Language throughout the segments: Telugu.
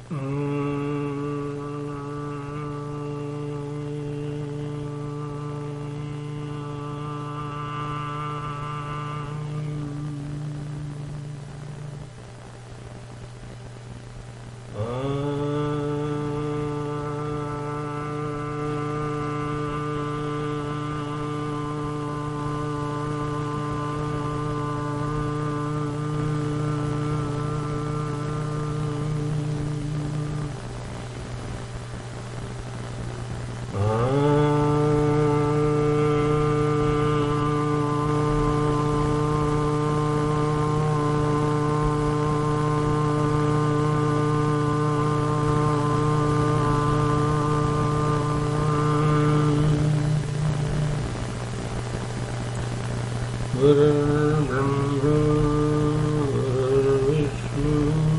गुरुर्ब्रह्मा गुरुर्विष्णु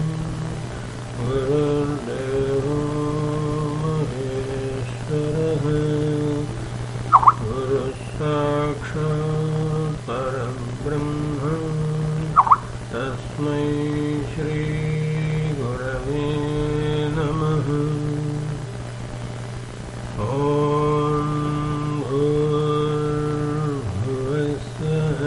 गुरुर्देवो महेश्वरः गुरुसाक्षात् परं ब्रह्म तस्मै श्रीगुरवे नमः ॐ भूर्भुवस्सः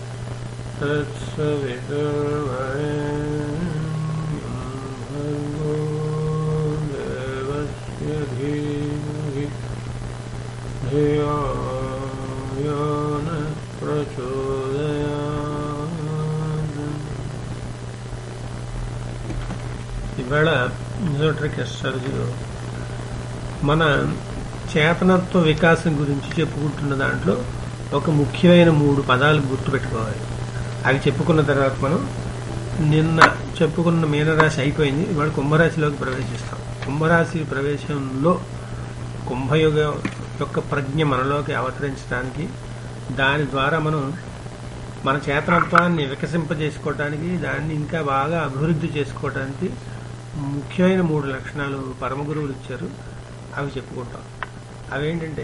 तत्सवितुर्वरेण्यं भर्गो देवस्य धीमहि धियो यो नः प्रचोदयात् ఇవాళ ఇజోట్రిక్ ఎస్ట్రాలజీలో మన చేతనత్వ వికాసం గురించి చెప్పుకుంటున్న దాంట్లో ఒక ముఖ్యమైన మూడు పదాలు గుర్తుపెట్టుకోవాలి అవి చెప్పుకున్న తర్వాత మనం నిన్న చెప్పుకున్న మీనరాశి అయిపోయింది ఇవాళ కుంభరాశిలోకి ప్రవేశిస్తాం కుంభరాశి ప్రవేశంలో కుంభయుగ యొక్క ప్రజ్ఞ మనలోకి అవతరించడానికి దాని ద్వారా మనం మన చేతనత్వాన్ని వికసింపజేసుకోవటానికి దాన్ని ఇంకా బాగా అభివృద్ధి చేసుకోవటానికి ముఖ్యమైన మూడు లక్షణాలు పరమ గురువులు ఇచ్చారు అవి చెప్పుకుంటాం అవేంటంటే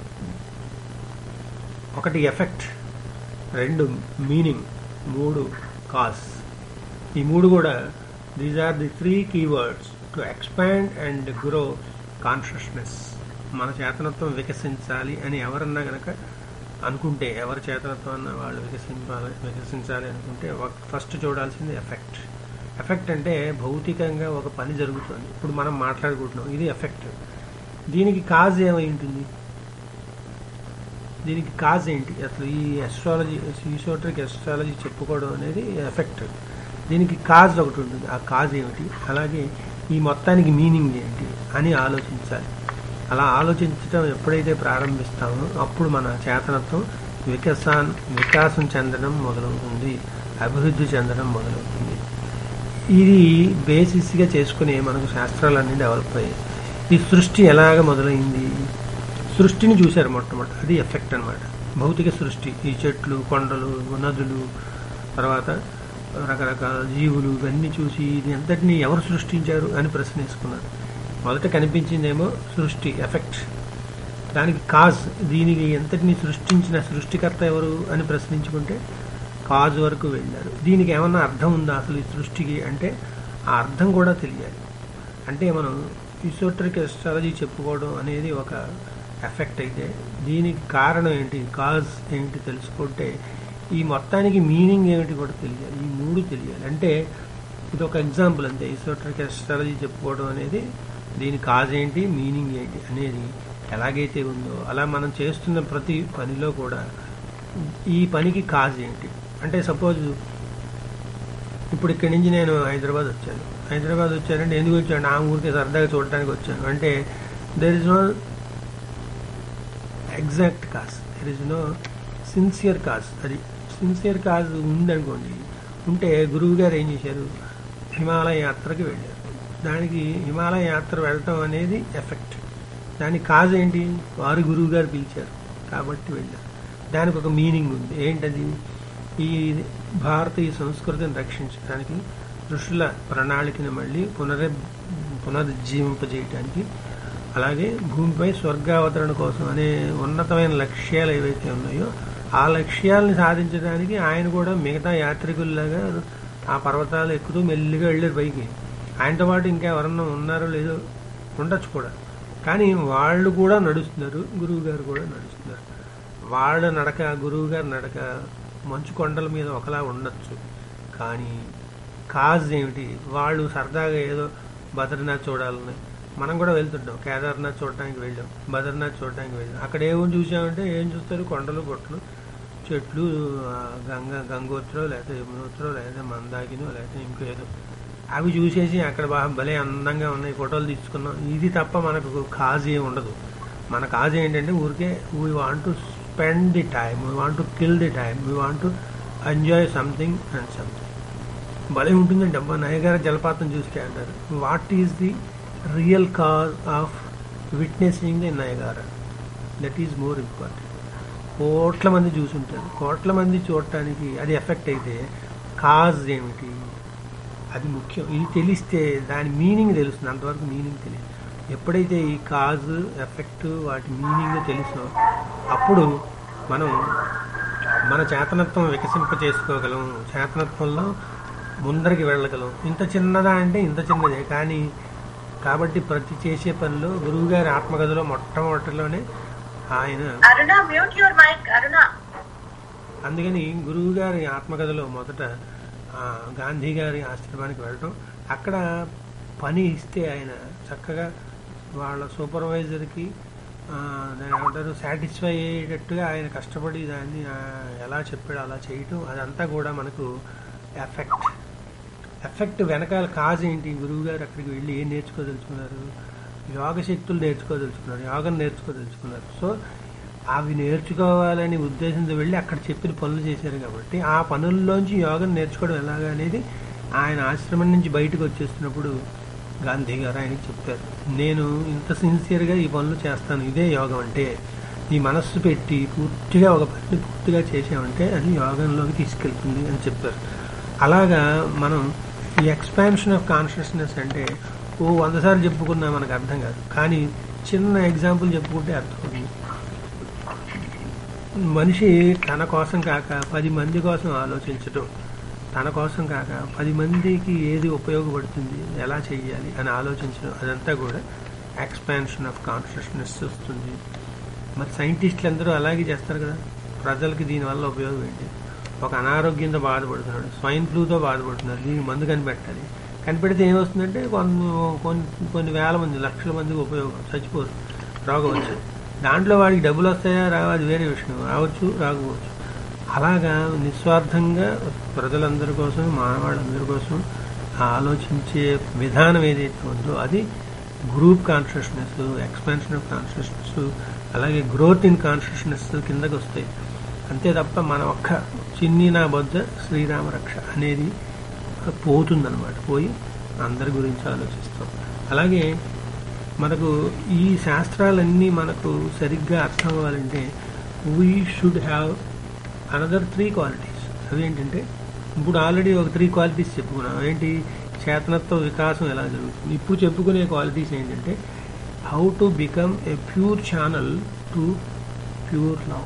ఒకటి ఎఫెక్ట్ రెండు మీనింగ్ మూడు కాజ్ ఈ మూడు కూడా these are the three keywords to expand and grow consciousness మన చేతనత్వం వికసించాలి అని ఎవరన్నా గనక అనుకుంటే ఎవరి చేతనత్వాన్ని వాళ్ళు వికసించాలి వికసించాలి అనుకుంటే ఫస్ట్ చూడాల్సింది ఎఫెక్ట్ ఎఫెక్ట్ అంటే భౌతికంగా ఒక పని జరుగుతుంది ఇప్పుడు మనం మాట్లాడుకుంటున్నాం ఇది ఎఫెక్ట్ దీనికి కాజ్ ఏమై ఉంటుంది దీనికి కాజ్ ఏంటి అసలు ఈ ఎస్ట్రాలజీ ఈసోట్రిక్ ఎస్ట్రాలజీ చెప్పుకోవడం అనేది ఎఫెక్ట్ దీనికి కాజ్ ఒకటి ఉంటుంది ఆ కాజ్ ఏమిటి అలాగే ఈ మొత్తానికి మీనింగ్ ఏంటి అని ఆలోచించాలి అలా ఆలోచించడం ఎప్పుడైతే ప్రారంభిస్తామో అప్పుడు మన చేతనత్వం వికసాన్ వికాసం చెందడం మొదలవుతుంది అభివృద్ధి చెందడం మొదలవుతుంది ఇది బేసిస్గా చేసుకుని మనకు శాస్త్రాలన్నీ డెవలప్ అయ్యాయి ఈ సృష్టి ఎలాగ మొదలైంది సృష్టిని చూశారు మొట్టమొదటి అది ఎఫెక్ట్ అనమాట భౌతిక సృష్టి ఈ చెట్లు కొండలు నదులు తర్వాత రకరకాల జీవులు ఇవన్నీ చూసి ఇది ఎంతటిని ఎవరు సృష్టించారు అని ప్రశ్న వేసుకున్నారు మొదట కనిపించిందేమో సృష్టి ఎఫెక్ట్ దానికి కాజ్ దీనికి ఎంతటిని సృష్టించిన సృష్టికర్త ఎవరు అని ప్రశ్నించుకుంటే కాజ్ వరకు వెళ్ళారు దీనికి ఏమన్నా అర్థం ఉందా అసలు ఈ సృష్టికి అంటే ఆ అర్థం కూడా తెలియాలి అంటే మనం ఇసోట్రిక్ ఎస్ట్రాలజీ చెప్పుకోవడం అనేది ఒక ఎఫెక్ట్ అయితే దీనికి కారణం ఏంటి కాజ్ ఏంటి తెలుసుకుంటే ఈ మొత్తానికి మీనింగ్ ఏమిటి కూడా తెలియాలి ఈ మూడు తెలియాలి అంటే ఇది ఒక ఎగ్జాంపుల్ అంతే ఇసోట్రిక్ ఎస్ట్రాలజీ చెప్పుకోవడం అనేది దీని కాజ్ ఏంటి మీనింగ్ ఏంటి అనేది ఎలాగైతే ఉందో అలా మనం చేస్తున్న ప్రతి పనిలో కూడా ఈ పనికి కాజ్ ఏంటి అంటే సపోజ్ ఇప్పుడు ఇక్కడి నుంచి నేను హైదరాబాద్ వచ్చాను హైదరాబాద్ వచ్చానంటే ఎందుకు వచ్చాను ఆ ఊరికి సరదాగా చూడటానికి వచ్చాను అంటే there is no exact cause there is no sincere cause అది సిన్సియర్ కాజ్ ఉందనుకోండి ఉంటే గురువు గారు ఏం చేశారు హిమాలయ యాత్రకి వెళ్ళారు దానికి హిమాలయ యాత్ర వెళ్ళటం అనేది ఎఫెక్ట్ దానికి కాజ్ ఏంటి వారు గురువు గారు పిలిచారు కాబట్టి వెళ్ళారు దానికి ఒక మీనింగ్ ఉంది ఏంటది ఈ భారతీయ సంస్కృతిని రక్షించడానికి ఋషుల ప్రణాళికను మళ్ళీ పునరు పునరుజ్జీవింపజేయటానికి అలాగే భూమిపై స్వర్గావతరణ కోసం అనే ఉన్నతమైన లక్ష్యాలు ఏవైతే ఉన్నాయో ఆ లక్ష్యాలను సాధించడానికి ఆయన కూడా మిగతా యాత్రికుల్లాగా ఆ పర్వతాలు ఎక్కుతూ మెల్లిగా వెళ్ళారు పైకి ఆయనతో పాటు ఇంకా ఎవరన్నా ఉన్నారో లేదో ఉండొచ్చు కూడా కానీ వాళ్ళు కూడా నడుస్తున్నారు గురువు గారు కూడా నడుస్తున్నారు వాళ్ళ నడక గురువు గారి నడక మంచు కొండల మీద ఒకలా ఉండొచ్చు కానీ కాజ్ ఏమిటి వాళ్ళు సరదాగా ఏదో బద్రీనాథ్ చూడాలని మనం కూడా వెళ్తుంటాం కేదార్నాథ్ చూడటానికి వెళ్ళాం బద్రీనాథ్ చూడటానికి వెళ్ళాం అక్కడ ఏమని చూసామంటే ఏం చూస్తారు కొండలు గుట్టలు చెట్లు ఆ, గంగ గంగోత్రో లేకపోతే యమునోత్రో లేకపోతే మందాకినో లేకపోతే ఇంకేదో అవి చూసేసి అక్కడ బాగా భలే అందంగా ఉన్నాయి ఫోటోలు తీసుకున్నాం ఇది తప్ప మనకు కాజ్ ఏమి ఉండదు మన కాజ్ ఏంటంటే ఊరికే we want to spend the time we want to kill the time we want to enjoy something and something భలే ఉంటుందండి అబ్బా నయగార జలపాతం చూస్తే అంటారు what is the real cause of witnessing the Niagara that is more important కోట్ల మంది చూసుంటారు కోట్ల మంది చూడటానికి అది ఎఫెక్ట్ అయితే కాజ్ ఏమిటి అది ముఖ్యం ఇది తెలిస్తే దాని మీనింగ్ తెలుస్తుంది అంతవరకు మీనింగ్ తెలియదు ఎప్పుడైతే ఈ కాజ్ ఎఫెక్ట్ వాటి మీనింగ్ తెలుసో అప్పుడు మనం మన చేతనత్వం వికసింప చేసుకోగలం చేతనత్వంలో ముందరికి వెళ్ళగలం ఇంత చిన్నదా అంటే ఇంత చిన్నదే కానీ కాబట్టి ప్రతి చేసే పనిలో గురువుగారి ఆత్మకథలో మొట్టమొదటిలోనే ఆయన Aruna mute your mic Aruna అందుకని గురువు గారి ఆత్మకథలో మొదట ఆ, గాంధీ గారి ఆశ్రమానికి వెళ్ళటం అక్కడ పని ఇస్తే ఆయన చక్కగా వాళ్ళ సూపర్వైజర్కి ఆ, దాన్ని ఏమంటారు సాటిస్ఫై అయ్యేటట్టుగా ఆయన కష్టపడి దాన్ని ఆ, ఎలా చెప్పాడో అలా చేయటం అదంతా కూడా మనకు ఎఫెక్ట్ ఎఫెక్ట్ వెనకాల కాజ్ ఏంటి గురువు గారు అక్కడికి వెళ్ళి ఏం నేర్చుకోదలుచుకున్నారు యోగ శక్తులు నేర్చుకోదలుచుకున్నారు యోగం నేర్చుకోదలుచుకున్నారు సో అవి నేర్చుకోవాలని ఉద్దేశంతో వెళ్ళి అక్కడ చెప్పిన పనులు చేశారు కాబట్టి ఆ పనుల్లోంచి యోగం నేర్చుకోవడం ఎలాగా అనేది ఆయన ఆశ్రమం నుంచి బయటకు వచ్చేస్తున్నప్పుడు గాంధీ గారు ఆయనకి చెప్పారు నేను ఇంత సిన్సియర్గా ఈ పనులు చేస్తాను ఇదే యోగం అంటే నీ మనస్సు పెట్టి పూర్తిగా ఒక పనిని పూర్తిగా చేసామంటే అది యోగంలోకి తీసుకెళ్తుంది అని చెప్పారు అలాగా మనం ఈ ఎక్స్పాన్షన్ ఆఫ్ కాన్షియస్నెస్ అంటే ఓ వంద సార్లు చెప్పుకున్నా మనకు అర్థం కాదు కానీ చిన్న ఎగ్జాంపుల్ చెప్పుకుంటే అర్థమవుతుంది మనిషి తన కోసం కాక పది మంది కోసం ఆలోచించటం తన కోసం కాక పది మందికి ఏది ఉపయోగపడుతుంది ఎలా చేయాలి అని ఆలోచించడం అదంతా కూడా ఎక్స్పాన్షన్ ఆఫ్ కాన్షియస్నెస్ వస్తుంది మరి సైంటిస్టులు అందరూ అలాగే చేస్తారు కదా ప్రజలకి దీనివల్ల ఉపయోగం ఏంటి ఒక అనారోగ్యంతో బాధపడుతున్నాడు స్వైన్ ఫ్లూతో బాధపడుతున్నాడు దీనికి మందు కనిపెట్టాలి కనిపెడితే ఏమొస్తుందంటే కొన్ని కొన్ని కొన్ని వేల మంది లక్షల మందికి ఉపయోగం చచ్చిపోరు రోగం వచ్చి దాంట్లో వాడికి డబ్బులు వస్తాయా రావా అది వేరే విషయం రావచ్చు రాకపోవచ్చు అలాగా నిస్వార్థంగా ప్రజలందరి కోసం మానవాళ్ళందరి కోసం ఆలోచించే విధానం ఏదైతే ఉందో అది group consciousness expansion of consciousness అలాగే గ్రోత్ ఇన్ కాన్షియస్నెస్ కిందకి వస్తాయి అంతే తప్ప మన ఒక్క చిన్ని నా బొద్ద శ్రీరామ రక్ష అనేది పోతుందన్నమాట పోయి అందరి గురించి ఆలోచిస్తాం అలాగే మనకు ఈ శాస్త్రాలన్నీ మనకు సరిగ్గా అర్థం అవ్వాలంటే we should have another three qualities అవి ఏంటంటే ఇప్పుడు ఆల్రెడీ ఒక త్రీ క్వాలిటీస్ చెప్పుకున్నాం ఏంటి చేతనత్వ వికాసం ఎలా జరుగుతుంది ఇప్పుడు చెప్పుకునే క్వాలిటీస్ ఏంటంటే how to become a pure channel to pure love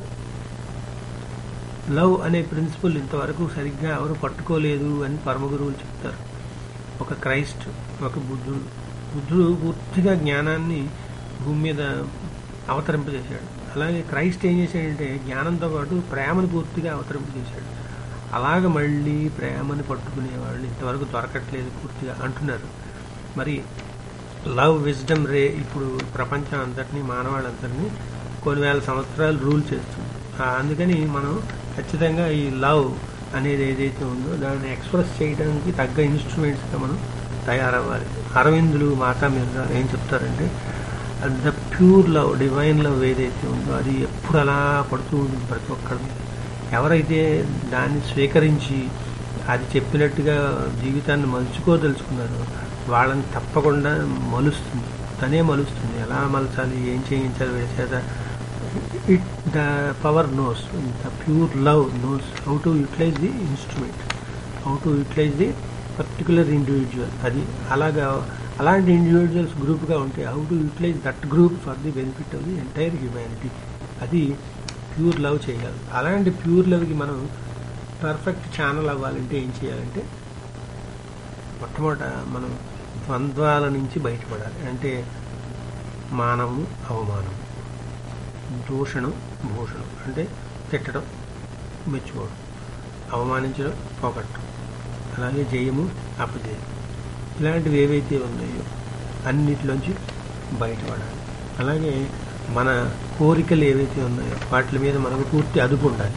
love అనే ప్రిన్సిపల్ ఇంతవరకు సరిగ్గా ఎవరు పట్టుకోలేదు అని పరమగురువులు చెప్తారు ఒక క్రైస్ట్ ఒక బుద్ధుడు బుద్ధుడు పూర్తిగా జ్ఞానాన్ని భూమి మీద అవతరింపజేశాడు అలాగే క్రైస్ట్ ఏం చేశాడంటే జ్ఞానంతో పాటు ప్రేమను పూర్తిగా అవతరింపజేశాడు అలాగ మళ్ళీ ప్రేమని పట్టుకునే వాళ్ళు ఇంతవరకు దొరకట్లేదు పూర్తిగా అంటున్నారు మరి లవ్ విజ్డమ్ రే ఇప్పుడు ప్రపంచం అంతటినీ మానవాళ్ళందరినీ కొన్ని వేల సంవత్సరాలు రూల్ చేస్తుంది ఆ, అందుకని మనం ఖచ్చితంగా ఈ లవ్ అనేది ఏదైతే ఉందో దాన్ని ఎక్స్ప్రెస్ చేయడానికి తగ్గ ఇన్స్ట్రుమెంట్స్గా మనం తయారవ్వాలి అరవిందులు మాతా మీద ఏం చెప్తారంటే the pure love divine love ఏదైతే ఉందో అది ఎప్పుడు అలా పడుతూ ఉంటుంది ప్రతి ఒక్కరి మీద ఎవరైతే దాన్ని స్వీకరించి అది చెప్పినట్టుగా జీవితాన్ని మలుచుకోదలుచుకున్నారో వాళ్ళని తప్పకుండా మలుస్తుంది తనే మలుస్తుంది ఎలా మలచాలి ఏం చేయించాలి వీళ్ళ చేత it the power knows the pure love knows how to utilize the instrument how to utilize the particular individual అది అలాగా అలాంటి ఇండివిజువల్స్ గ్రూప్గా ఉంటే how to utilize that group for the benefit of the entire humanity అది ప్యూర్ లవ్ చేయాలి అలాంటి ప్యూర్ లవ్కి మనం పర్ఫెక్ట్ ఛానల్ అవ్వాలంటే ఏం చేయాలంటే మొట్టమొదట మనం ద్వంద్వాల నుంచి బయటపడాలి అంటే మానము అవమానం దూషణం భూషణం అంటే తిట్టడం మెచ్చుకోవడం అవమానించడం పోగొట్టడం అలాగే జయము అపజయం ఇలాంటివి ఏవైతే ఉన్నాయో అన్నిటిలోంచి బయటపడాలి అలాగే మన కోరికలు ఏవైతే ఉన్నాయో వాటి మీద మనకు పూర్తి అదుపు ఉండాలి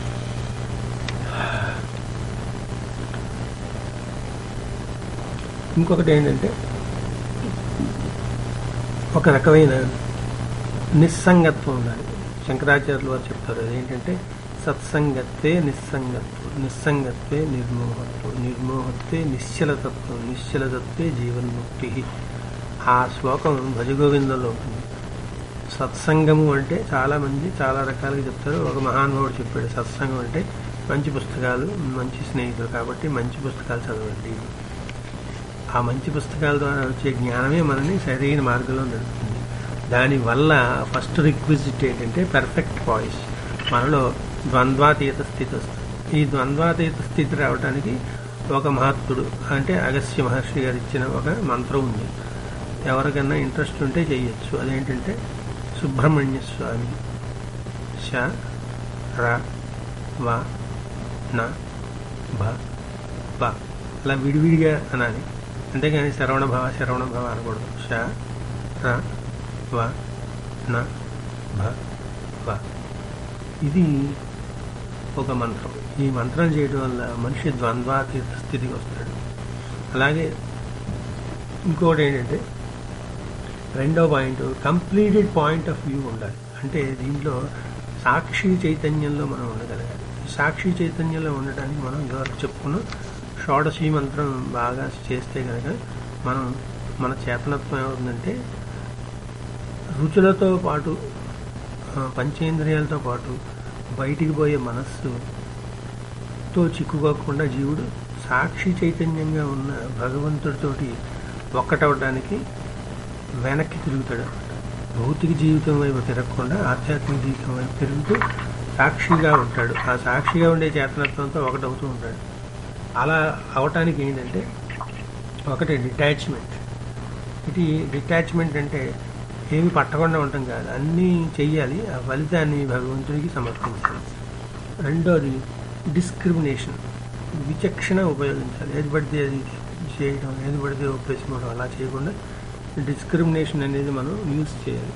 ఇంకొకటి ఏంటంటే ఒక రకమైన నిస్సంగత్వం ఉండాలి శంకరాచార్యులు వారు చెప్తారు అదేంటంటే సత్సంగత్వే నిస్సంగత్వం నిస్సంగత్వే నిర్మోహత్వం నిర్మోహత్వే నిశ్చలతత్వం నిశ్చలతత్వే జీవన్ముక్తి ఆ శ్లోకం భజగోవిందంలో ఉంటుంది సత్సంగము అంటే చాలా మంది చాలా రకాలుగా చెప్తారు ఒక మహానుభావుడు చెప్పాడు సత్సంగం అంటే మంచి పుస్తకాలు మంచి స్నేహితులు కాబట్టి మంచి పుస్తకాలు చదవండి ఆ మంచి పుస్తకాల ద్వారా వచ్చే జ్ఞానమే మనని సరైన మార్గంలో నడుపుతుంది దానివల్ల ఫస్ట్ రిక్విజిట్ ఏంటంటే పెర్ఫెక్ట్ వాయిస్ మనలో ద్వంద్వాతీత స్థితి వస్తుంది ఈ ద్వంద్వాతీత స్థితి రావడానికి ఒక మహత్తుడు అంటే అగస్త్య మహర్షి గారు ఇచ్చిన ఒక మంత్రం ఉంది ఎవరికన్నా ఇంట్రెస్ట్ ఉంటే చేయొచ్చు అదేంటంటే సుబ్రహ్మణ్య స్వామి ష ర వ న భ బ అలా విడివిడిగా అనాలి అంతేగాని శరవణ భావ శరవణ భావ అనకూడదు ష ర వ న భ బ ఇది ఒక మంత్రం ఈ మంత్రం చేయడం వల్ల మనిషి ద్వంద్వాతీత స్థితికి వస్తాడు అలాగే ఇంకోటి ఏంటంటే రెండో point completed point of view ఉండాలి అంటే దీంట్లో సాక్షి చైతన్యంలో మనం ఉండగలగాలి సాక్షి చైతన్యంలో ఉండటానికి మనం ఇదివరకు చెప్పుకున్నాం షోడశీ మంత్రం బాగా చేస్తే కనుక మనం మన చేతనత్వం ఏమవుతుందంటే రుచులతో పాటు ఆ, పంచేంద్రియాలతో పాటు బయటికి పోయే మనస్సుతో చిక్కుకోకుండా జీవుడు సాక్షి చైతన్యంగా ఉన్న భగవంతుడితోటి ఒక్కటవడానికి వెనక్కి తిరుగుతాడు అనమాట భౌతిక జీవితం వైపు తిరగకుండా ఆధ్యాత్మిక జీవితం వైపు తిరుగుతూ సాక్షిగా ఉంటాడు ఆ సాక్షిగా ఉండే చేతనత్వంతో ఒకటవుతూ ఉంటాడు అలా అవటానికి ఏంటంటే ఒకటి డిటాచ్మెంట్ ఇది డిటాచ్మెంట్ అంటే ఏమి పట్టకుండా ఉండటం కాదు అన్నీ చెయ్యాలి ఆ ఫలితాన్ని భగవంతుడికి సమర్పించాలి రెండోది డిస్క్రిమినేషన్ విచక్షణ ఉపయోగించాలి ఏది పడితే అది చేయడం ఏది పడితే ఒప్పేసుకోవడం అలా చేయకుండా డిస్క్రిమినేషన్ అనేది మనం యూజ్ చేయాలి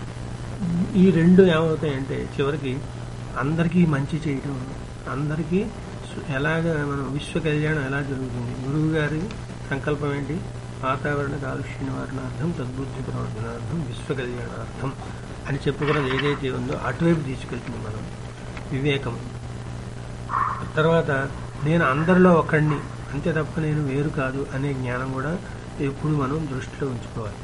ఈ రెండు ఏమవుతాయంటే చివరికి అందరికీ మంచి చేయడం అందరికీ సు- ఎలాగ మనం విశ్వ కళ్యాణం ఎలా జరుగుతుంది గురువు గారి సంకల్పం ఏంటి వాతావరణ కాలుష్య నివారణార్థం తద్బుద్ధి ప్రవర్తనార్థం విశ్వ కళ్యాణార్థం అని చెప్పుకున్నది ఏదైతే ఉందో అటువైపు తీసుకెళ్తుంది మనం వివేకం తర్వాత నేను అందరిలో ఒకడిని అంతే తప్ప నేను వేరు కాదు అనే జ్ఞానం కూడా ఎప్పుడు మనం దృష్టిలో ఉంచుకోవాలి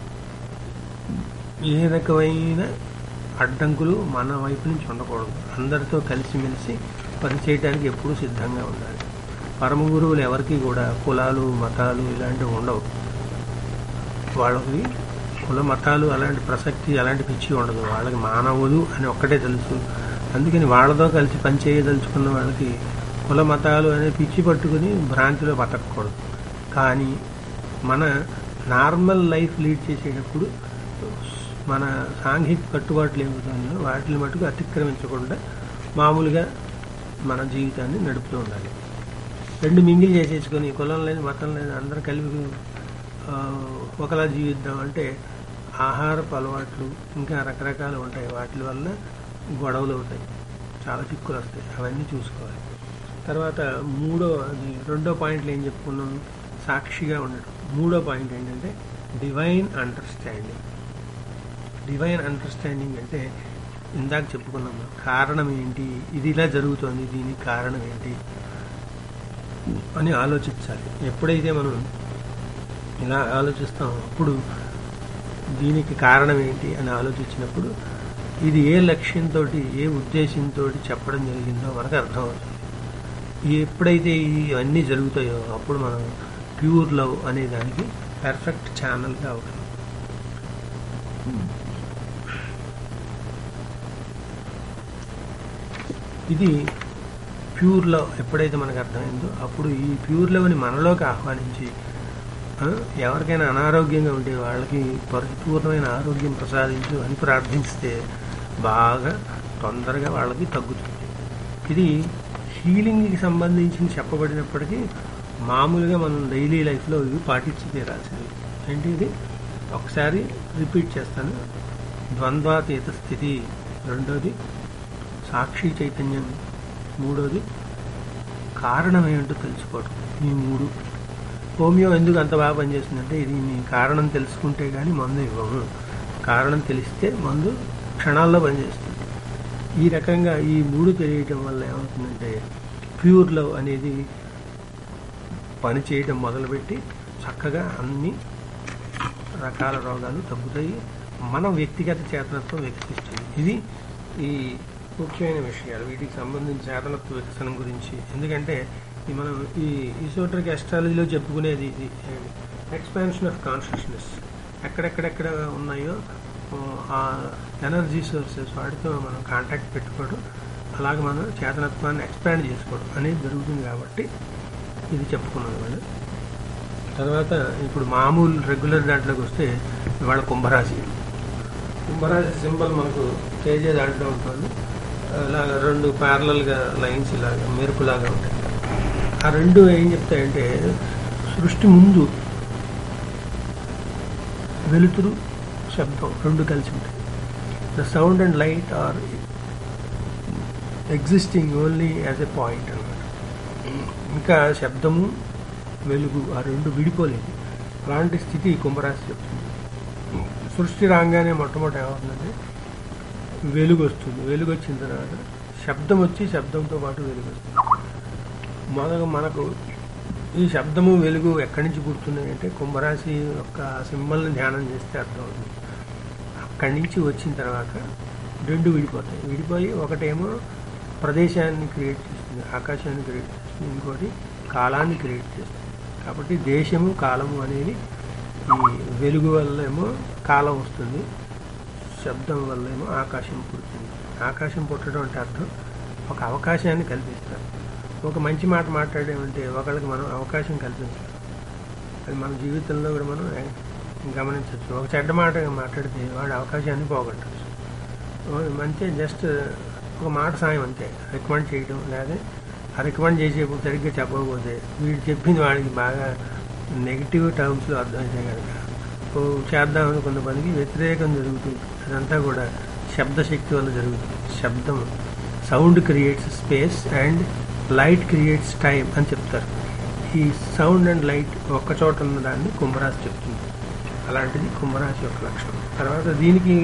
ఏ రకమైన అడ్డంకులు మన వైపు నుంచి ఉండకూడదు అందరితో కలిసిమెలిసి పనిచేయడానికి ఎప్పుడూ సిద్ధంగా ఉండాలి పరమ గురువులు ఎవరికి కూడా కులాలు మతాలు ఇలాంటివి ఉండవు వాళ్ళకి కుల మతాలు అలాంటి ప్రసక్తి అలాంటి పిచ్చి ఉండదు వాళ్ళకి మానవులు అని ఒక్కటే తెలుసు అందుకని వాళ్ళతో కలిసి పనిచేయదలుచుకున్న వాళ్ళకి కుల మతాలు అనే పిచ్చి పట్టుకుని భ్రాంతిలో బతకూడదు కానీ మన నార్మల్ లైఫ్ లీడ్ చేసేటప్పుడు మన సాంఘిక కట్టుబాట్లు ఏమవుతాయో వాటిని మటుకు అతిక్రమించకుండా మామూలుగా మన జీవితాన్ని నడుపుతూ ఉండాలి రెండు మింగిల్ చేసేసుకొని కులం లేదు మతం లేదు అందరూ కలిపి ఆ, ఒకలా జీవిద్దాం అంటే ఆహారపు అలవాట్లు ఇంకా రకరకాలు ఉంటాయి వాటి వల్ల గొడవలు అవుతాయి చాలా చిక్కులు వస్తాయి అవన్నీ చూసుకోవాలి తర్వాత మూడో అది రెండో పాయింట్లు ఏం చెప్పుకున్నాం సాక్షిగా ఉండటం మూడో పాయింట్ ఏంటంటే డివైన్ అండర్స్టాండింగ్ డివైన్ అండర్స్టాండింగ్ అంటే ఇందాక చెప్పుకున్నాం కారణం ఏంటి ఇది ఇలా జరుగుతోంది దీనికి కారణం ఏంటి అని ఆలోచించాలి ఎప్పుడైతే మనం ఇలా ఆలోచిస్తాం అప్పుడు దీనికి కారణం ఏంటి అని ఆలోచించినప్పుడు ఇది ఏ లక్ష్యంతో ఏ ఉద్దేశంతో చెప్పడం జరిగిందో మనకు అర్థమవుతుంది ఎప్పుడైతే ఇవన్నీ జరుగుతాయో అప్పుడు మనం ప్యూర్ లవ్ అనే దానికి పర్ఫెక్ట్ ఛానల్గా అవుతాం ఇది ప్యూర్ లవ్ ఎప్పుడైతే మనకు అర్థమైందో అప్పుడు ఈ ప్యూర్ లవ్ని మనలోకి ఆహ్వానించి ఆ, ఎవరికైనా అనారోగ్యంగా ఉంటే వాళ్ళకి పరిపూర్ణమైన ఆరోగ్యం ప్రసాదించు అని ప్రార్థిస్తే బాగా తొందరగా వాళ్ళకి తగ్గుతుంది ఇది హీలింగ్కి సంబంధించి చెప్పబడినప్పటికీ మామూలుగా మనం డైలీ లైఫ్లో ఇవి పాటించి తీరాల్సింది ఏంటి ఇది ఒకసారి రిపీట్ చేస్తాను ద్వంద్వాతీత స్థితి రెండోది సాక్షి చైతన్యం మూడోది కారణం ఏంటో తెలుసుకోవడం ఈ మూడు హోమియో ఎందుకు అంత బాగా పనిచేస్తుందంటే ఇది మీ కారణం తెలుసుకుంటే కానీ మందు ఇవ్వము కారణం తెలిస్తే మందు క్షణాల్లో పనిచేస్తుంది ఈ రకంగా ఈ మూడు తెలియటం వల్ల ఏమవుతుందంటే ప్యూర్ లవ్ అనేది పని చేయటం మొదలుపెట్టి చక్కగా అన్ని రకాల రోగాలు తగ్గుతాయి మన వ్యక్తిగత చేతనత్వం వికసిస్తుంది ఇది ఈ ముఖ్యమైన విషయాలు వీటికి సంబంధించి చేతనత్వ వికసనం గురించి ఎందుకంటే ఈ మనం ఈ ఈసోట్రిక్ ఎస్ట్రాలజీలో చెప్పుకునేది ఇది ఎక్స్పాన్షన్ ఆఫ్ కాన్షియస్నెస్ ఎక్కడెక్కడెక్కడ ఉన్నాయో ఆ ఎనర్జీ సోర్సెస్ వాటితో మనం కాంటాక్ట్ పెట్టుకోవడం అలాగే మనం చేతనత్వాన్ని ఎక్స్పాండ్ చేసుకోవడం అనేది జరుగుతుంది కాబట్టి ఇది చెప్పుకున్నాం వాళ్ళు తర్వాత ఇప్పుడు మామూలు రెగ్యులర్ దాంట్లోకి వస్తే ఇవాళ కుంభరాశి కుంభరాశి సింబల్ మనకు కేజీ దాంట్లో ఉంటుంది ఇలాగ రెండు ప్యారలల్గా లైన్స్ ఇలాగా మెరుపులాగా ఉంటాయి ఆ రెండు ఏం చెప్తాయంటే సృష్టి ముందు వెలుతురు శబ్దం రెండు కలిసి ఉంటాయి the sound and light are existing only as a point అనమాట ఇంకా శబ్దము వెలుగు ఆ రెండు విడిపోలేదు అలాంటి స్థితి కుంభరాశి చెప్తుంది సృష్టి రాగానే మొట్టమొదటి ఏమవుతుందంటే వెలుగు వస్తుంది వెలుగు వచ్చిన తర్వాత శబ్దం వచ్చి శబ్దంతో పాటు వెలుగు వస్తుంది మొదలు మనకు ఈ శబ్దము వెలుగు ఎక్కడి నుంచి పుడుతున్నాయి అంటే కుంభరాశి యొక్క సింబల్ని ధ్యానం చేస్తే అర్థమవుతుంది అక్కడి నుంచి వచ్చిన తర్వాత రెండు విడిపోతాయి విడిపోయి ఒకటేమో ప్రదేశాన్ని క్రియేట్ చేస్తుంది ఆకాశాన్ని క్రియేట్ చేస్తుంది ఇంకోటి కాలాన్ని క్రియేట్ చేస్తుంది కాబట్టి దేశము కాలము అనేది ఈ వెలుగు వల్ల ఏమో కాలం వస్తుంది శబ్దం వల్ల ఏమో ఆకాశం పుడుతుంది ఆకాశం పుట్టడం అంటే అర్థం ఒక అవకాశాన్ని కల్పిస్తారు ఒక మంచి మాట మాట్లాడేమంటే ఒకళ్ళకి మనం అవకాశం కల్పించాలి అది మన జీవితంలో కూడా మనం గమనించవచ్చు ఒక చెడ్డ మాట మాట్లాడితే వాడు అవకాశాన్ని పోగొట్టచ్చు మంచి జస్ట్ ఒక మాట సాయం అంతే రికమెండ్ చేయడం లేదా ఆ రికమెండ్ చేసేప్పుడు సరిగ్గా చెప్పకపోతే వీడు చెప్పింది వాడికి బాగా నెగిటివ్ టర్మ్స్లో అర్థమైతే కనుక ఓ చేద్దాం అనుకున్న పనికి వ్యతిరేకం జరుగుతుంది అదంతా కూడా శబ్దశక్తి వల్ల జరుగుతుంది శబ్దం sound creates space and light creates time అని చెప్తారు ఈ సౌండ్ అండ్ లైట్ ఒక్క చోట ఉన్న దాన్ని కుంభరాశి చెప్తుంది అలాంటిది కుంభరాశి యొక్క లక్షణం తర్వాత దీనికి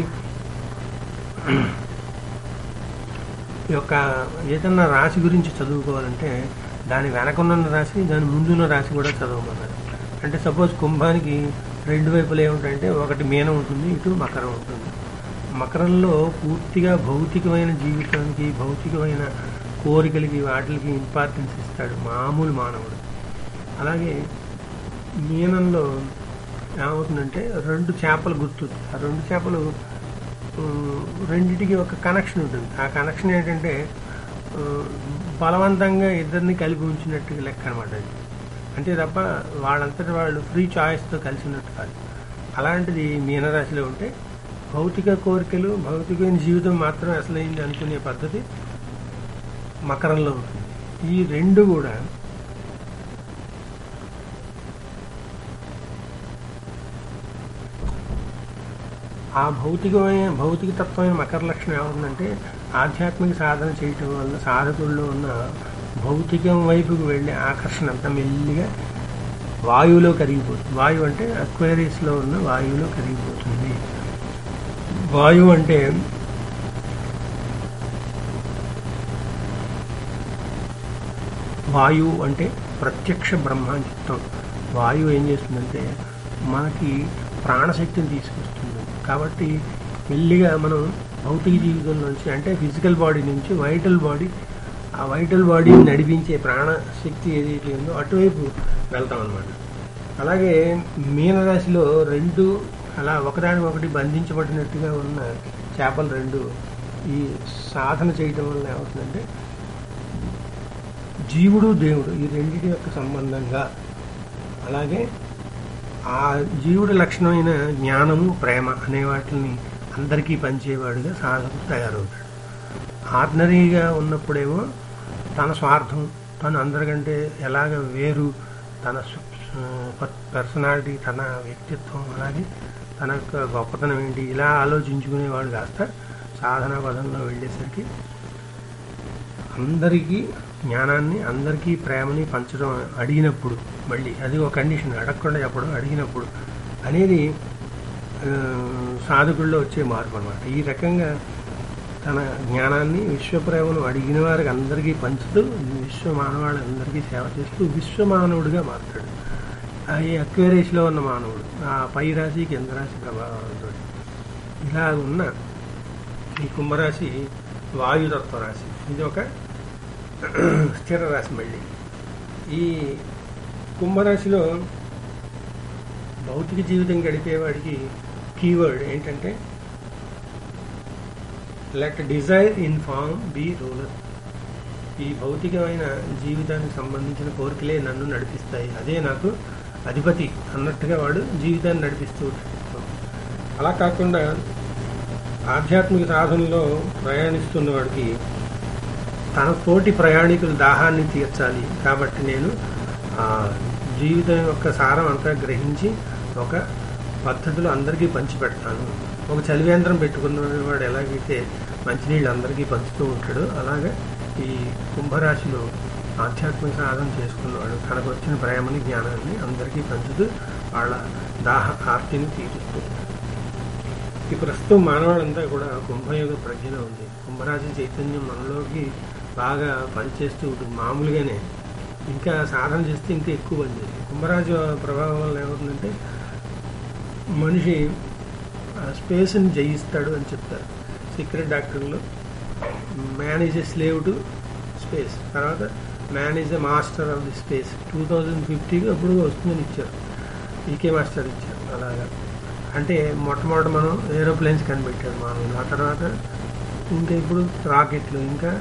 ఈ యొక్క ఏదన్నా రాశి గురించి చదువుకోవాలంటే దాని వెనకున్న రాశి దాని ముందున్న రాశి కూడా చదవమన్నారు అంటే సపోజ్ కుంభానికి రెండు వైపులు ఏముంటాయంటే ఒకటి మీనం ఉంటుంది ఇటు మకరం ఉంటుంది మకరంలో పూర్తిగా భౌతికమైన జీవితానికి భౌతికమైన కోరికలకి వాటికి ఇంపార్టెన్స్ ఇస్తాడు మామూలు మానవుడు అలాగే మీనంలో ఏమవుతుందంటే రెండు చేపలు గుర్తు ఆ రెండు చేపలు రెండిటికి ఒక కనెక్షన్ ఉంటుంది ఆ కనెక్షన్ ఏంటంటే బలవంతంగా ఇద్దరిని కలిపి ఉంచినట్టు లెక్క అనమాట అది అంతే తప్ప వాళ్ళంతటి వాళ్ళు ఫ్రీ చాయిస్తో కలిసి ఉన్నట్టు కాదు అలాంటిది మీనరాశిలో ఉంటే భౌతిక కోరికలు భౌతికమైన జీవితం మాత్రం అసలైంది అనుకునే పద్ధతి మకరంలో ఉంటుంది ఈ రెండు కూడా ఆ భౌతికమైన భౌతిక తత్వమైన మకర లక్షణం ఏమవుతుందంటే ఆధ్యాత్మిక సాధన చేయటం వల్ల సాధకుల్లో ఉన్న భౌతికం వైపుకు వెళ్ళే ఆకర్షణ అంతా మెల్లిగా వాయువులో కరిగిపోతుంది వాయువు అంటే అక్వేరియస్లో ఉన్న వాయువులో కరిగిపోతుంది వాయువు అంటే వాయువు అంటే ప్రత్యక్ష బ్రహ్మ అని చెప్తాం వాయువు ఏం చేస్తుందంటే మనకి ప్రాణశక్తిని తీసుకొస్తుంది కాబట్టి మెల్లిగా మనం భౌతిక జీవితం నుంచి అంటే ఫిజికల్ బాడీ నుంచి వైటల్ బాడీ ఆ వైటల్ బాడీని నడిపించే ప్రాణశక్తి ఏదైతే ఉందో అటువైపు వెళ్తాం అనమాట అలాగే మీనరాశిలో రెండు అలా ఒకదాని ఒకటి బంధించబడినట్టుగా ఉన్న చేపలు రెండు ఈ సాధన చేయటం వల్ల ఏమవుతుందంటే జీవుడు దేవుడు ఈ రెండింటి యొక్క సంబంధంగా అలాగే ఆ జీవుడి లక్షణమైన జ్ఞానము ప్రేమ అనే వాటిని అందరికీ పంచేవాడుగా సాధకుడు తయారవుతాడు ఆర్డినరీగా ఉన్నప్పుడేమో తన స్వార్థం తను అందరికంటే ఎలాగ వేరు తన పర్సనాలిటీ తన వ్యక్తిత్వం అలాగే తన యొక్క గొప్పతనం ఏంటి ఇలా ఆలోచించుకునేవాడు కాస్త సాధనా పదంలో వెళ్ళేసరికి అందరికీ జ్ఞానాన్ని అందరికీ ప్రేమని పంచడం అడిగినప్పుడు మళ్ళీ అది ఒక కండిషన్ అడగకుండా చెప్పడం అడిగినప్పుడు అనేది ఆ, సాధకుల్లో వచ్చే మార్పు అనమాట ఈ రకంగా తన జ్ఞానాన్ని విశ్వప్రేమను అడిగిన వారికి అందరికీ పంచుతూ విశ్వ మానవాళ్ళందరికీ సేవ చేస్తూ విశ్వమానవుడిగా మారుతాడు ఆ ఈ అక్వేరేజ్లో ఉన్న మానవుడు ఆ పై రాశి కింద రాశి ప్రభావంతో ఇలా ఉన్న ఈ కుంభరాశి వాయుతత్వ రాశి ఇది ఒక స్థిర రాశి మళ్ళీ ఈ కుంభరాశిలో భౌతిక జీవితం గడిపేవాడికి కీవర్డ్ ఏంటంటే let desire in form be ruler ఈ భౌతికమైన జీవితానికి సంబంధించిన కోరికలే నన్ను నడిపిస్తాయి అదే నాకు అధిపతి అన్నట్టుగా వాడు జీవితాన్ని నడిపిస్తూ ఉంటాడు అలా కాకుండా ఆధ్యాత్మిక సాధనలో ప్రయాణిస్తున్న వాడికి తన తోటి ప్రయాణికుల దాహాన్ని తీర్చాలి కాబట్టి నేను ఆ జీవితం యొక్క సారం అంతా గ్రహించి ఒక పద్ధతిలో అందరికీ పంచిపెడతాను ఒక చలివేంద్రం పెట్టుకున్న వాడు ఎలాగైతే మంచినీళ్ళు అందరికీ పంచుతూ ఉంటాడో అలాగే ఈ కుంభరాశిలో ఆధ్యాత్మిక సాధన చేసుకున్నవాడు తనకు వచ్చిన ప్రేమని జ్ఞానాన్ని అందరికీ పంచుతూ వాళ్ళ దాహ ఆర్తిని తీరుస్తూ ఈ ప్రస్తుతం మానవాళ్ళంతా కూడా కుంభయోగ ప్రజ్ఞలో ఉంది కుంభరాశి చైతన్యం మనలోకి బాగా పనిచేస్తూ ఉంటుంది మామూలుగానే ఇంకా సాధన చేస్తే ఇంకా ఎక్కువ పనిచేస్తుంది కుంభరాశి ప్రభావం వల్ల ఏమవుతుందంటే మనిషి ఆ స్పేస్ని జయిస్తాడు అని చెప్తారు సీక్రెట్ డాక్టర్లు man is a slave to space తర్వాత man is a master of the space two thousand ఫిఫ్టీకి అప్పుడు వస్తుందని ఇచ్చారు ఈకే మాస్టర్ ఇచ్చారు అలాగా అంటే మొట్టమొదట మనం ఏరోప్లేన్స్ కనిపెట్టాడు మామూలు ఆ తర్వాత ఇంకా ఇప్పుడు రాకెట్లు ఇంకా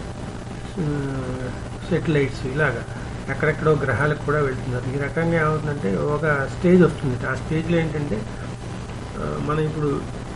సెటిలైట్స్ ఇలాగా ఎక్కడెక్కడో గ్రహాలకు కూడా వెళ్తున్నారు ఈ రకంగా ఏమవుతుందంటే ఒక స్టేజ్ వస్తుంది ఆ స్టేజ్లో ఏంటంటే ఆ, మనం ఇప్పుడు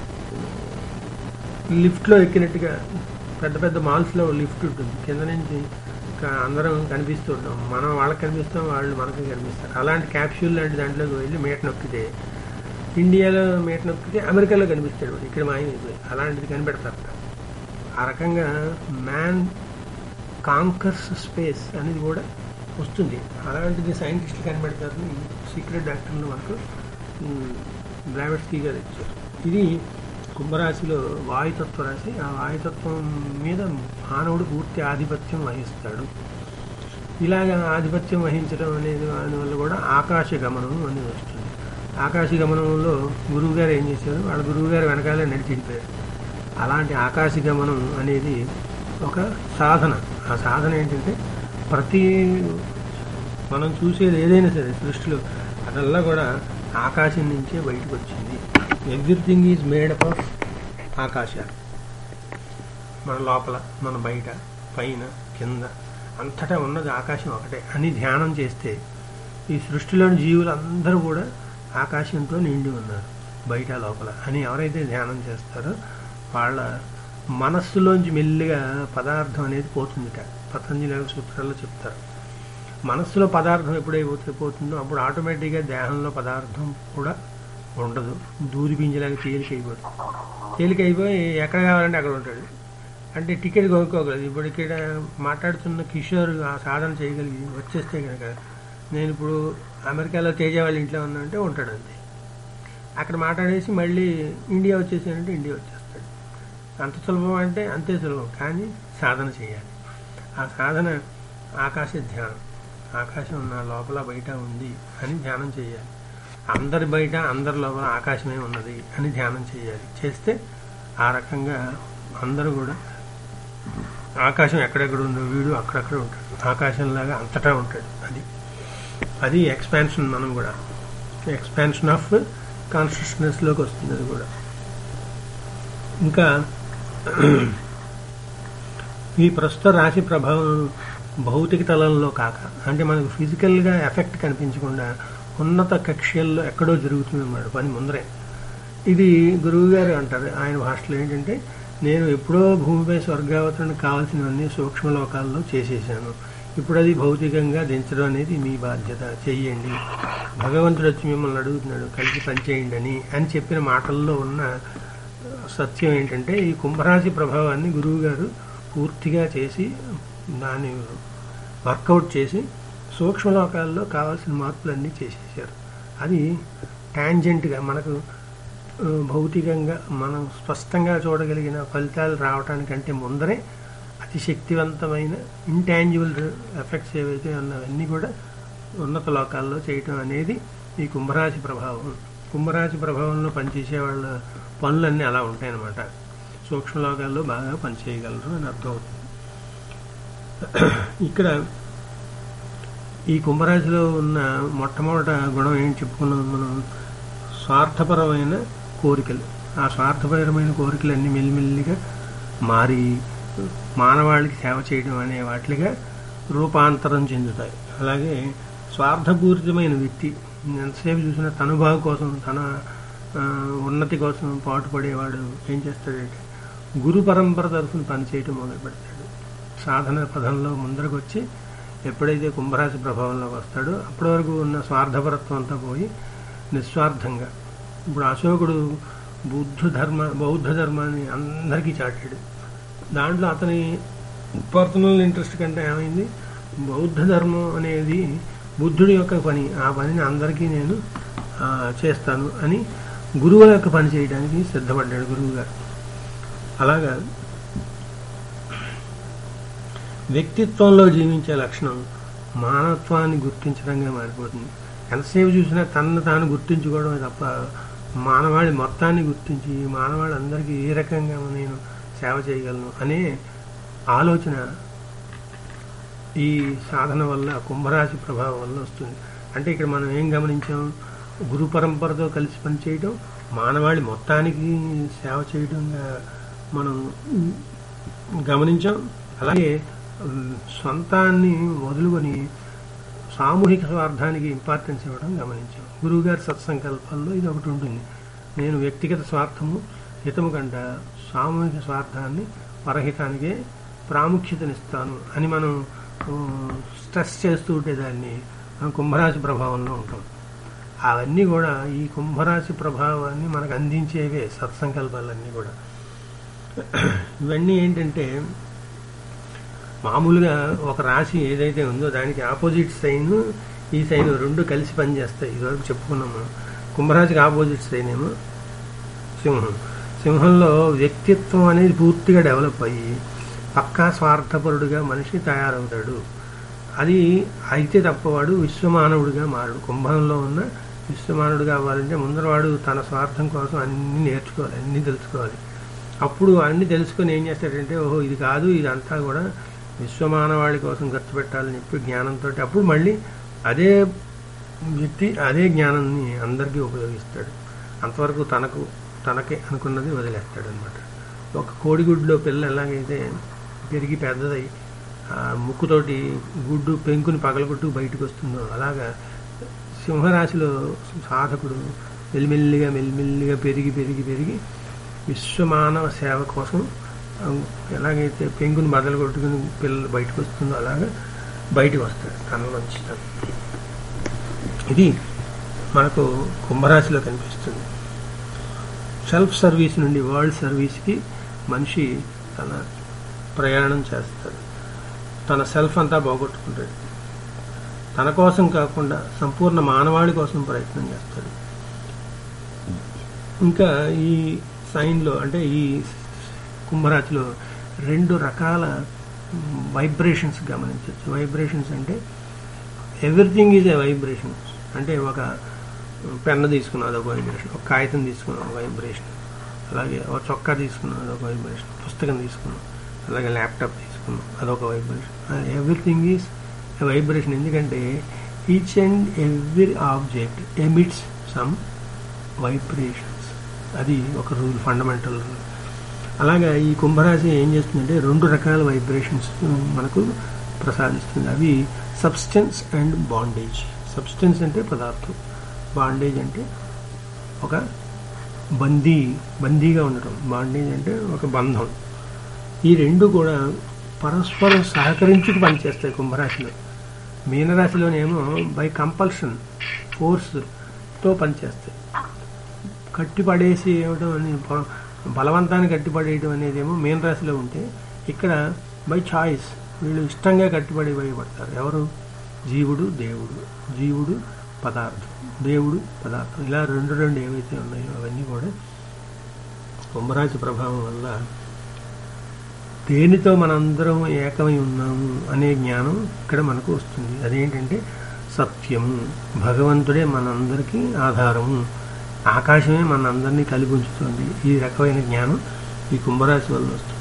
లిఫ్ట్లో ఎక్కినట్టుగా పెద్ద పెద్ద మాల్స్లో లిఫ్ట్ ఉంటుంది కింద నుంచి క- అందరం కనిపిస్తూ ఉంటాం మనం వాళ్ళకి కనిపిస్తాం వాళ్ళు మనకి కనిపిస్తారు అలాంటి క్యాప్సూల్ లాంటి దాంట్లోకి వెళ్ళి మేట నొక్కితే ఇండియాలో మేట నొక్కితే అమెరికాలో కనిపిస్తాడు వాడు. ఇక్కడ మాయమైపోయి అలాంటిది కనిపెడతారట ఆ రకంగా మ్యాన్ కాంకర్స్ స్పేస్ అనేది కూడా వస్తుంది అలాంటిది సైంటిస్టులు కనిపెడతారని సీక్రెట్ డాక్టర్లు మనకు బ్లావెట్స్కీ గారు ఇచ్చారు ఇది కుంభరాశిలో వాయుతత్వ రాశి ఆ వాయుతత్వం మీద మానవుడు పూర్తి ఆధిపత్యం వహిస్తాడు ఇలాగ ఆధిపత్యం వహించడం అనేది దానివల్ల కూడా ఆకాశ గమనం అనేది వస్తుంది ఆకాశ గమనంలో గురువు గారు ఏం చేశారు వాళ్ళ గురువు గారు వెనకాలే నడిచి వెళ్ళిపోయారు అలాంటి ఆకాశ గమనం అనేది ఒక సాధన ఆ సాధన ఏంటంటే ప్రతి మనం చూసేది ఏదైనా సరే సృష్టిలో అదల్లా కూడా ఆకాశం నుంచే బయటకు వచ్చింది everything is made up of ఆకాశ మన లోపల మన బయట పైన కింద అంతటా ఉన్నది ఆకాశం ఒకటే అని ధ్యానం చేస్తే ఈ సృష్టిలోని జీవులు అందరూ కూడా ఆకాశంతో నిండి ఉన్నారు బయట లోపల అని ఎవరైతే ధ్యానం చేస్తారో వాళ్ళ మనస్సులోంచి మెల్లిగా పదార్థం అనేది పోతుందిట పతంజలి యోగ సూత్రాల్లో చెప్తారు మనస్సులో పదార్థం ఎప్పుడైతే పోతుందో అప్పుడు ఆటోమేటిక్గా దేహంలో పదార్థం కూడా ఉండదు దూది పింజలాగా తేలిక అయిపోతుంది తేలిక అయిపోయి ఎక్కడ కావాలంటే అక్కడ ఉంటాడు అంటే టికెట్ కొనుక్కోగలదు ఇప్పుడు ఇక్కడ మాట్లాడుతున్న కిషోర్ ఆ సాధన చేయగలిగి వచ్చేస్తే కనుక నేను ఇప్పుడు అమెరికాలో తేజ వాళ్ళ ఇంట్లో ఉన్నా అంటే ఉంటాడు అంతే అక్కడ మాట్లాడేసి మళ్ళీ ఇండియా వచ్చేసానంటే ఇండియా వచ్చేస్తాడు అంత సులభం అంటే అంతే సులభం కానీ సాధన చేయాలి ఆ సాధన ఆకాశ ధ్యానం ఆకాశం నా లోపల బయట ఉంది అని ధ్యానం చేయాలి అందరి బయట అందరి లోపల ఆకాశమే ఉన్నది అని ధ్యానం చేయాలి చేస్తే ఆ రకంగా అందరూ కూడా ఆకాశం ఎక్కడెక్కడ ఉందో వీడు అక్కడక్కడ ఉంటాడు ఆకాశంలాగా అంతటా ఉంటాడు అది అది ఎక్స్పాన్షన్ మనం కూడా ఎక్స్పాన్షన్ ఆఫ్ కాన్షియస్నెస్లోకి వస్తుంది అది కూడా ఇంకా ఈ ప్రస్తుత రాశి ప్రభావం భౌతిక తలంలో కాక అంటే మనకు ఫిజికల్గా ఎఫెక్ట్ కనిపించకుండా ఉన్నత కక్ష్యల్లో ఎక్కడో జరుగుతుంది అన్నమాట పని ముందరే ఇది గురువుగారు అంటారు ఆయన భాషలో ఏంటంటే నేను ఎప్పుడో భూమిపై స్వర్గావతరణకు కావాల్సినవన్నీ సూక్ష్మలోకాల్లో చేసేసాను ఇప్పుడు అది భౌతికంగా దించడం అనేది మీ బాధ్యత చెయ్యండి భగవంతుడు వచ్చి మిమ్మల్ని అడుగుతున్నాడు కలిసి పనిచేయండి అని అని చెప్పిన మాటల్లో ఉన్న సత్యం ఏంటంటే ఈ కుంభరాశి ప్రభావాన్ని గురువు గారు పూర్తిగా చేసి దాన్ని వర్కౌట్ చేసి సూక్ష్మలోకాల్లో కావాల్సిన మార్పులన్నీ చేసేసారు అది టాంజెంట్గా మనకు ఆ, భౌతికంగా మనం స్పష్టంగా చూడగలిగిన ఫలితాలు రావడానికంటే ముందరే అతి శక్తివంతమైన ఇంటాంజిబుల్ ఎఫెక్ట్స్ ఏవైతే ఉన్నవన్నీ కూడా ఉన్నత లోకాల్లో చేయటం అనేది ఈ కుంభరాశి ప్రభావం కుంభరాశి ప్రభావంలో పనిచేసే వాళ్ళ పనులన్నీ అలా ఉంటాయన్నమాట సూక్ష్మలోకాల్లో బాగా పనిచేయగలరు అని అర్థమవుతుంది ఇక్కడ ఈ కుంభరాశిలో ఉన్న మొట్టమొదట గుణం ఏం చెప్పుకున్నాం మనం స్వార్థపరమైన కోరికలు ఆ స్వార్థపరమైన కోరికలన్నీ మెల్లిమెల్లిగా మారి మానవాళికి సేవ చేయడం అనే వాటిగా రూపాంతరం చెందుతాయి అలాగే స్వార్థపూరితమైన వ్యక్తి ఎంతసేపు చూసినా తన బాగు కోసం తన ఆ, ఉన్నతి కోసం పాటుపడేవాడు ఏం చేస్తాడంటే గురు పరంపర తరఫున పనిచేయటం మొదలు పెడతాడు సాధన పదంలో ముందరకు వచ్చి ఎప్పుడైతే కుంభరాశి ప్రభావంలోకి వస్తాడో అప్పటి వరకు ఉన్న స్వార్థపరత్వం అంతా పోయి నిస్వార్థంగా ఇప్పుడు అశోకుడు బుద్ధ ధర్మ బౌద్ధ ధర్మాన్ని అందరికీ చాటాడు దాంట్లో అతని పర్సనల్ ఇంట్రెస్ట్ కంటే ఏమైంది బౌద్ధ ధర్మం అనేది బుద్ధుడి యొక్క పని ఆ పనిని అందరికీ నేను ఆ, చేస్తాను అని గురువుల యొక్క పని చేయడానికి సిద్ధపడ్డాడు గురువు గారు అలాగా వ్యక్తిత్వంలో జీవించే లక్షణం మానవత్వాన్ని గుర్తించడంగా మారిపోతుంది ఎంతసేపు చూసినా తనను తాను గుర్తించుకోవడమే తప్ప మానవాళి మొత్తాన్ని గుర్తించి మానవాళి అందరికీ ఏ రకంగా నేను సేవ చేయగలను అనే ఆలోచన ఈ సాధన వల్ల కుంభరాశి ప్రభావం వల్ల వస్తుంది అంటే ఇక్కడ మనం ఏం గమనించాం గురు పరంపరతో కలిసి పనిచేయడం మానవాళి మొత్తానికి సేవ చేయడంగా మనం గమనించాం అలాగే ఉమ్, సొంతాన్ని వదులుకొని సామూహిక స్వార్థానికి ఇంపార్టెన్స్ ఇవ్వడం గమనించాం గురువుగారి సత్సంకల్పంలో ఇది ఒకటి ఉంటుంది నేను వ్యక్తిగత స్వార్థము హితము కంట సామూహిక స్వార్థాన్ని పరహితానికే ప్రాముఖ్యతనిస్తాను అని మనం ఉమ్, స్ట్రెస్ చేస్తూ ఉంటే దాన్ని మనం కుంభరాశి ప్రభావంలో ఉంటాం అవన్నీ కూడా ఈ కుంభరాశి ప్రభావాన్ని మనకు అందించేవే సత్సంకల్పాలన్నీ కూడా ఇవన్నీ ఏంటంటే మామూలుగా ఒక రాశి ఏదైతే ఉందో దానికి ఆపోజిట్ సైన్ ఈ సైన్ రెండు కలిసి పనిచేస్తాయి ఇదివరకు చెప్పుకున్నాం మనం కుంభరాశికి ఆపోజిట్ సైన్ ఏమో సింహం సింహంలో వ్యక్తిత్వం అనేది పూర్తిగా డెవలప్ అయ్యి పక్కా స్వార్థపరుడుగా మనిషి తయారవుతాడు అది అయితే తప్ప వాడు విశ్వమానవుడిగా మారడు కుంభంలో ఉన్న విశ్వమానవుడు కావాలంటే ముందర వాడు తన స్వార్థం కోసం అన్ని నేర్చుకోవాలి అన్ని తెలుసుకోవాలి అప్పుడు అన్ని తెలుసుకొని ఏం చేస్తాడంటే ఓహో ఇది కాదు ఇదంతా కూడా విశ్వమానవాళి కోసం ఖర్చు పెట్టాలని చెప్పి జ్ఞానంతో అప్పుడు మళ్ళీ అదే వ్యక్తి అదే జ్ఞానాన్ని అందరికీ ఉపయోగిస్తాడు అంతవరకు తనకు తనకే అనుకున్నది వదిలేస్తాడు అనమాట ఒక కోడిగుడ్లో పిల్ల ఎలాగైతే పెరిగి పెద్దదై ఆ ముక్కుతోటి గుడ్డు పెంకుని పగలగొట్టు బయటకు వస్తుందో అలాగా సింహరాశిలో సాధకుడు మెల్లిమెల్లిగా మెల్లిమెల్లిగా పెరిగి పెరిగి పెరిగి విశ్వమానవ సేవ కోసం ఆ, ఎలాగైతే పెంకుని బదలు కొట్టుకుని పిల్లలు బయటకు వస్తుందో అలాగా బయటకు వస్తాడు తనలోంచి తను. ఇది మనకు కుంభరాశిలో కనిపిస్తుంది సెల్ఫ్ సర్వీస్ నుండి వరల్డ్ సర్వీస్కి మనిషి తన ప్రయాణం చేస్తాడు తన సెల్ఫ్ అంతా పోగొట్టుకుంటాడు తన కోసం కాకుండా సంపూర్ణ మానవాళి కోసం ప్రయత్నం చేస్తాడు ఇంకా ఈ సైన్లో అంటే ఈ కుంభరాశిలో రెండు రకాల వైబ్రేషన్స్ గమనించవచ్చు వైబ్రేషన్స్ అంటే ఎవ్రీథింగ్ ఈజ్ ఏ వైబ్రేషన్ అంటే ఒక పెన్ను తీసుకున్నాం అదొక వైబ్రేషన్ ఒక కాగితం తీసుకున్నాం ఒక వైబ్రేషన్ అలాగే ఒక చొక్కా తీసుకున్నాం అదొక వైబ్రేషన్ పుస్తకం తీసుకున్నాం అలాగే ల్యాప్టాప్ తీసుకున్నాం అదొక vibration everything is a vibration ఎందుకంటే each and every object emits some vibrations అది ఒక రూల్ ఫండమెంటల్ రూల్ అలాగా ఈ కుంభరాశి ఏం చేస్తుందంటే రెండు రకాల వైబ్రేషన్స్ మనకు ప్రసాదిస్తుంది అవి సబ్స్టెన్స్ అండ్ బాండేజ్ సబ్స్టెన్స్ అంటే పదార్థం బాండేజ్ అంటే ఒక బందీ బందీగా ఉండటం బాండేజ్ అంటే ఒక బంధం ఈ రెండు కూడా పరస్పరం సహకరించుకు పనిచేస్తాయి కుంభరాశిలో మీనరాశిలోనేమో బై కంపల్షన్ ఫోర్స్తో పనిచేస్తాయి కట్టిపడేసి ఇవ్వడం అని బ- బలవంతాన్ని కట్టిపడేయడం అనేది ఏమో మీనరాశిలో ఉంటే ఇక్కడ బై చాయిస్ వీళ్ళు ఇష్టంగా కట్టిపడి వేయబడతారు ఎవరు జీవుడు దేవుడు జీవుడు పదార్థం దేవుడు పదార్థం ఇలా రెండు రెండు ఏవైతే ఉన్నాయో అవన్నీ కూడా కుంభరాశి ప్రభావం వల్ల దేనితో మనందరం ఏకమై ఉన్నాము అనే జ్ఞానం ఇక్కడ మనకు వస్తుంది అదేంటంటే సత్యము భగవంతుడే మనందరికీ ఆధారము ఆకాశమే మనందరినీ కలిపి ఉంచుతుంది ఈ రకమైన జ్ఞానం ఈ కుంభరాశి వల్ల వస్తుంది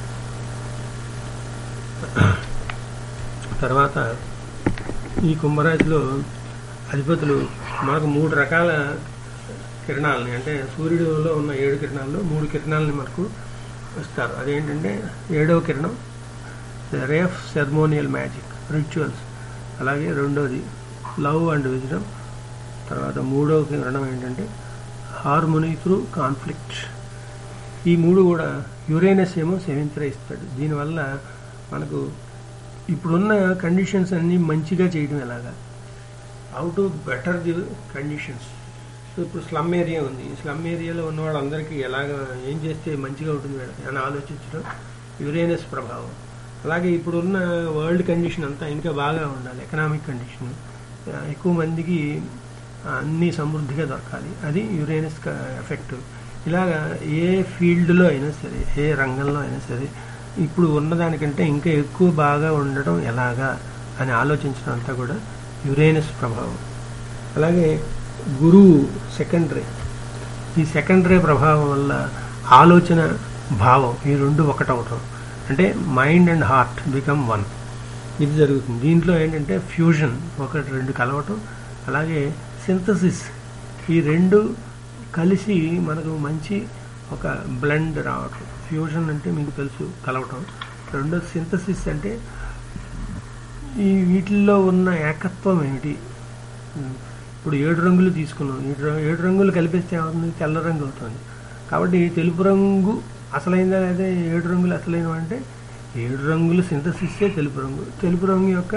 తర్వాత ఈ కుంభరాశిలో అధిపతులు మనకు మూడు రకాల కిరణాలని అంటే సూర్యుడిలో ఉన్న ఏడు కిరణాల్లో మూడు కిరణాలని మనకు ఇస్తారు అదేంటంటే ఏడవ కిరణం ray of ceremonial magic rituals అలాగే రెండోది లవ్ అండ్ విజడం తర్వాత మూడవ కిరణం ఏంటంటే హార్మోనీ త్రూ కాన్ఫ్లిక్ట్ ఈ మూడు కూడా యురేనస్ ఏమో సెవెంత్ ఇస్తాడు దీనివల్ల మనకు ఇప్పుడున్న కండిషన్స్ అన్నీ మంచిగా చేయడం ఎలాగా how to better the conditions so ఇప్పుడు స్లమ్ ఏరియా ఉంది ఈ స్లమ్ ఏరియాలో ఉన్న వాళ్ళందరికీ ఎలాగ ఏం చేస్తే మంచిగా ఉంటుంది మేడం అని ఆలోచించడం యురేనస్ ప్రభావం అలాగే ఇప్పుడున్న వరల్డ్ కండిషన్ అంతా ఇంకా బాగా ఉండాలి ఎకనామిక్ కండిషన్ ఎక్కువ మందికి అన్ని సమృద్ధిగా దొరకాలి అది యురేనస్ ఎఫెక్ట్ ఇలాగా ఏ ఫీల్డ్లో అయినా సరే ఏ రంగంలో అయినా సరే ఇప్పుడు ఉన్నదానికంటే ఇంకా ఎక్కువ బాగా ఉండటం ఎలాగా అని ఆలోచించడం అంతా కూడా యురేనస్ ప్రభావం అలాగే గురువు సెకండరీ ఈ సెకండరీ ప్రభావం వల్ల ఆలోచన భావం ఈ రెండు ఒకటవటం అంటే mind and heart become one ఇది జరుగుతుంది దీంట్లో ఏంటంటే ఫ్యూజన్ ఒకటి రెండు కలవటం అలాగే సింథసిస్ ఈ రెండు కలిసి మనకు మంచి ఒక బ్లెండ్ రావటం ఫ్యూజన్ అంటే మీకు తెలుసు కలవటం రెండో సింథసిస్ అంటే ఈ వీటిల్లో ఉన్న ఏకత్వం ఏమిటి ఇప్పుడు ఏడు రంగులు తీసుకున్నాం ఏడు రం- ఏడు రంగులు కలిపిస్తే ఏమవుతుంది తెల్ల రంగు అవుతుంది కాబట్టి తెలుపు రంగు అసలైందా లేదా ఏడు రంగులు అసలైనవి అంటే ఏడు రంగులు సింథసిస్సే తెలుపు రంగు తెలుపు రంగు యొక్క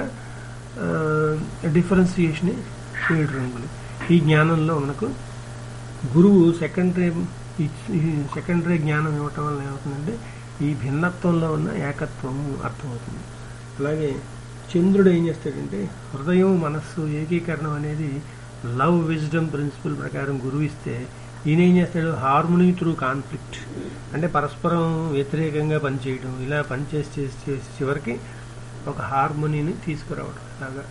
డిఫరెన్సియేషనే ఏడు రంగులు ఈ జ్ఞానంలో మనకు గురువు సెకండరీ ఈ సెకండరీ జ్ఞానం ఇవ్వటం వల్ల ఏమవుతుందంటే ఈ భిన్నత్వంలో ఉన్న ఏకత్వం అర్థమవుతుంది అలాగే చంద్రుడు ఏం చేస్తాడంటే హృదయం మనస్సు ఏకీకరణం అనేది లవ్ విజ్డమ్ ప్రిన్సిపల్ ప్రకారం గురువు ఇస్తే ఈయన ఏం చేస్తాడు హార్మోనీ త్రూ కాన్ఫ్లిక్ట్ అంటే పరస్పరం వ్యతిరేకంగా పనిచేయడం ఇలా పనిచేసి చేసి చేసి చివరికి ఒక హార్మోనీని తీసుకురావడం ఇలాగా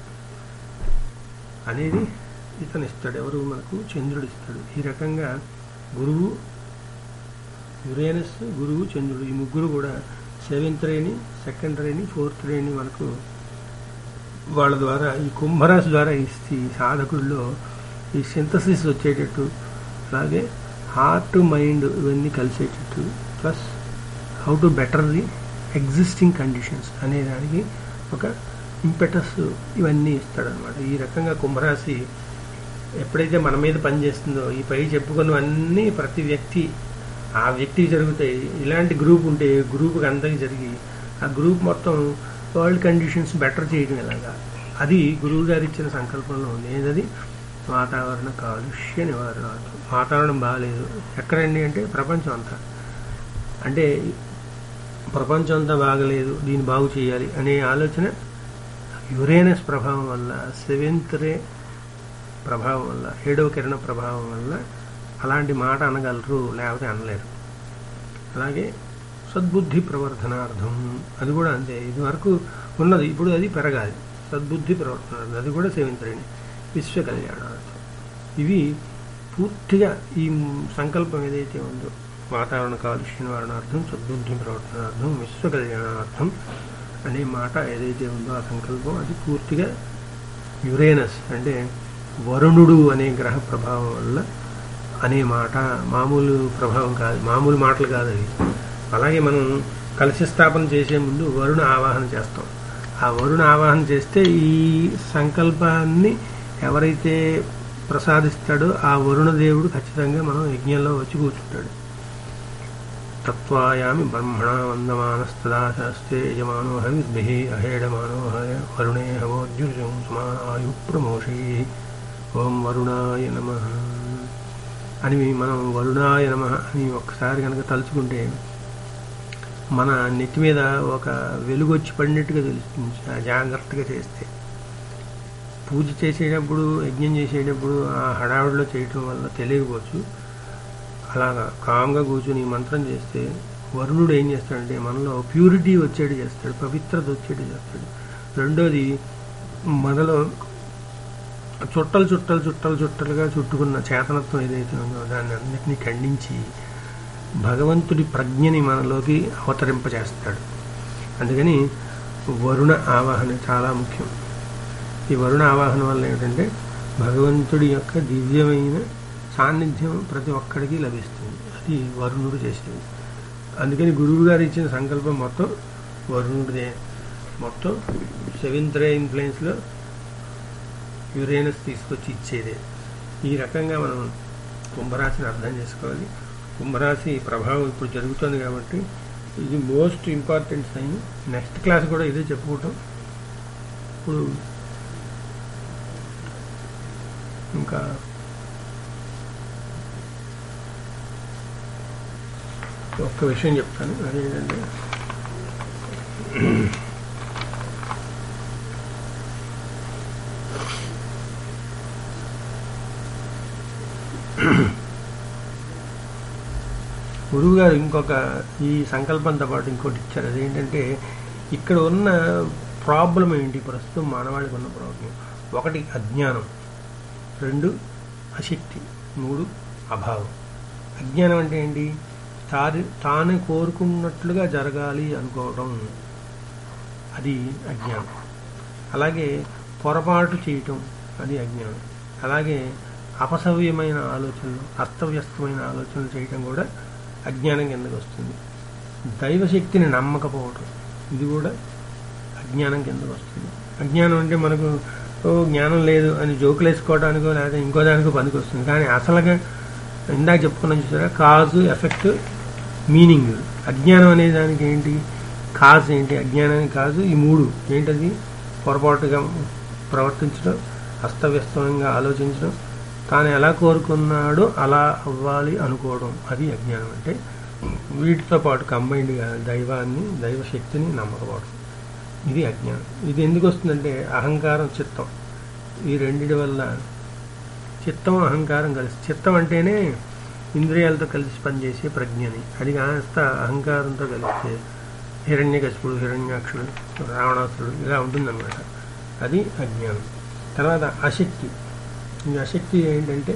అనేది ఇతను ఇస్తాడు ఎవరు మనకు చంద్రుడు ఇస్తాడు ఈ రకంగా గురువు యురేనస్ గురువు చంద్రుడు ఈ ముగ్గురు కూడా సెవెంత్ రేని సెకండ్ రేని ఫోర్త్ రేని మనకు వాళ్ళ ద్వారా ఈ కుంభరాశి ద్వారా ఇస్తే ఈ సాధకుల్లో ఈ సింథసిస్ వచ్చేటట్టు అలాగే హార్ట్ మైండ్ ఇవన్నీ కలిసేటట్టు plus how to better the existing conditions అనే దానికి ఒక ఇంపెటస్ ఇవన్నీ ఇస్తాడనమాట ఈ రకంగా కుంభరాశి ఎప్పుడైతే మన మీద పనిచేస్తుందో ఈ పై చెప్పుకున్నవన్నీ ప్రతి వ్యక్తి ఆ వ్యక్తికి జరుగుతాయి ఇలాంటి గ్రూప్ ఉంటే గ్రూప్కి అందరికి జరిగి ఆ గ్రూప్ మొత్తం వరల్డ్ కండిషన్స్ బెటర్ చేయడం ఎలాగా అది గురువు గారు ఇచ్చిన సంకల్పంలో ఉంది ఏదది వాతావరణ కాలుష్య నివారణార్థం వాతావరణం బాగాలేదు ఎక్కడండి అంటే ప్రపంచం అంతా అంటే ప్రపంచం అంతా బాగలేదు దీన్ని బాగు చేయాలి అనే ఆలోచన యురేనస్ ప్రభావం వల్ల సెవెంత్ రే ప్రభావం వల్ల ఏడవ కిరణ ప్రభావం వల్ల అలాంటి మాట అనగలరు లేకపోతే అనలేరు అలాగే సద్బుద్ధి ప్రవర్ధనార్థం అది కూడా అంతే ఇది వరకు ఉన్నది ఇప్పుడు అది పెరగాలి సద్బుద్ధి ప్రవర్తనార్థం అది కూడా సేవించండి విశ్వ కళ్యాణార్థం ఇవి పూర్తిగా ఈ సంకల్పం ఏదైతే ఉందో వాతావరణ కాలుష్య నివారణార్థం సద్బుద్ధి ప్రవర్తనార్థం విశ్వ కళ్యాణార్థం అనే మాట ఏదైతే ఉందో ఆ సంకల్పం అది పూర్తిగా యురేనస్ అంటే వరుణుడు అనే గ్రహ ప్రభావం వల్ల అనే మాట మామూలు ప్రభావం కాదు మామూలు మాటలు కాదు అవి అలాగే మనం కలశ స్థాపన చేసే ముందు వరుణ ఆవాహన చేస్తాం ఆ వరుణ ఆవాహన చేస్తే ఈ సంకల్పాన్ని ఎవరైతే ప్రసాదిస్తాడో ఆ వరుణ దేవుడు ఖచ్చితంగా మనం యజ్ఞంలో వచ్చి కూర్చుంటాడు తత్వాయామి బ్రహ్మణ వందమానస్తదా శాస్త్రే యజమానో హవిర్భిః అహేడమానో హయ వరుణే హవోద్యుజం సమాయు ప్రమోషై ఓం వరుణాయ నమ అని మనం వరుణాయ నమ అని ఒక్కసారి కనుక తలుచుకుంటే మన నెత్తి మీద ఒక వెలుగు వచ్చి పడినట్టుగా తెలుస్తుంది ఆ జాగ్రత్తగా చేస్తే పూజ చేసేటప్పుడు యజ్ఞం చేసేటప్పుడు ఆ హడావిడిలో చేయటం వల్ల తెలియకపోవచ్చు అలాగా కామ్గా కూర్చుని ఈ మంత్రం చేస్తే వరుణుడు ఏం చేస్తాడంటే మనలో ప్యూరిటీ వచ్చేటి చేస్తాడు పవిత్రత వచ్చేటి చేస్తాడు రెండోది మనలో చుట్టలు చుట్టలు చుట్టలు చుట్టలుగా చుట్టుకున్న చేతనత్వం ఏదైతే ఉందో దాన్ని అన్నిటినీ ఖండించి భగవంతుడి ప్రజ్ఞని మనలోకి అవతరింపజేస్తాడు అందుకని వరుణ ఆవాహన చాలా ముఖ్యం ఈ వరుణ ఆవాహన వల్ల ఏమిటంటే భగవంతుడి యొక్క దివ్యమైన సాన్నిధ్యం ప్రతి ఒక్కడికి లభిస్తుంది అది వరుణుడు చేసేది అందుకని గురువు గారు ఇచ్చిన సంకల్పం మొత్తం వరుణుడిదే మొత్తం సెవెంత్ రే ఇన్ఫ్లుయెన్స్లో యురేనస్ తీసుకొచ్చి ఇచ్చేదే ఈ రకంగా మనం కుంభరాశిని అర్థం చేసుకోవాలి కుంభరాశి ప్రభావం ఇప్పుడు జరుగుతుంది కాబట్టి ఇది most important sign next class కూడా ఇదే చెప్పుకుంటాం ఇప్పుడు ఇంకా ఒక్క విషయం చెప్తాను అదేంటంటే గురువు గారు ఇంకొక ఈ సంకల్పంతో పాటు ఇంకోటి ఇచ్చారు అదేంటంటే ఇక్కడ ఉన్న ప్రాబ్లం ఏంటి ప్రస్తుతం మానవాళికి ఉన్న ప్రాబ్లం ఒకటి అజ్ఞానం రెండు అశక్తి మూడు అభావం అజ్ఞానం అంటే ఏంటి తాను తాను కోరుకున్నట్లుగా జరగాలి అనుకోవడం అది అజ్ఞానం అలాగే పొరపాటు చేయటం అది అజ్ఞానం అలాగే అపసవ్యమైన ఆలోచనలు అస్తవ్యస్తమైన ఆలోచనలు చేయటం కూడా అజ్ఞానం కిందకు వస్తుంది దైవశక్తిని నమ్మకపోవటం ఇది కూడా అజ్ఞానం కిందకు వస్తుంది అజ్ఞానం అంటే మనకు ఓ జ్ఞానం లేదు అని జోకులు వేసుకోవడానికో లేదా ఇంకో దానికో పనికి వస్తుంది కానీ అసలుగా ఇందాక చెప్పుకున్నాం చూసారా కాజు ఎఫెక్ట్ మీనింగ్ అజ్ఞానం అనే దానికి ఏంటి కాజ్ ఏంటి అజ్ఞానానికి కాజు ఈ మూడు ఏంటది పొరపాటుగా ప్రవర్తించడం అస్తవ్యస్తంగా ఆలోచించడం తాను ఎలా కోరుకున్నాడో అలా అవ్వాలి అనుకోవడం అది అజ్ఞానం అంటే వీటితో పాటు కంబైన్డ్గా దైవాన్ని దైవశక్తిని నమ్మకపోవడం ఇది అజ్ఞానం ఇది ఎందుకు వస్తుందంటే అహంకారం చిత్తం ఈ రెండిటి వల్ల చిత్తం అహంకారం కలిసి చిత్తం అంటేనే ఇంద్రియాలతో కలిసి పనిచేసే ప్రజ్ఞని అది కాస్త అహంకారంతో కలిస్తే హిరణ్యకశిపుడు హిరణ్యాక్షుడు రావణాసురుడు ఇలా ఉంటుందన్నమాట అది అజ్ఞానం తర్వాత అశక్తి ఈ అశక్తి ఏంటంటే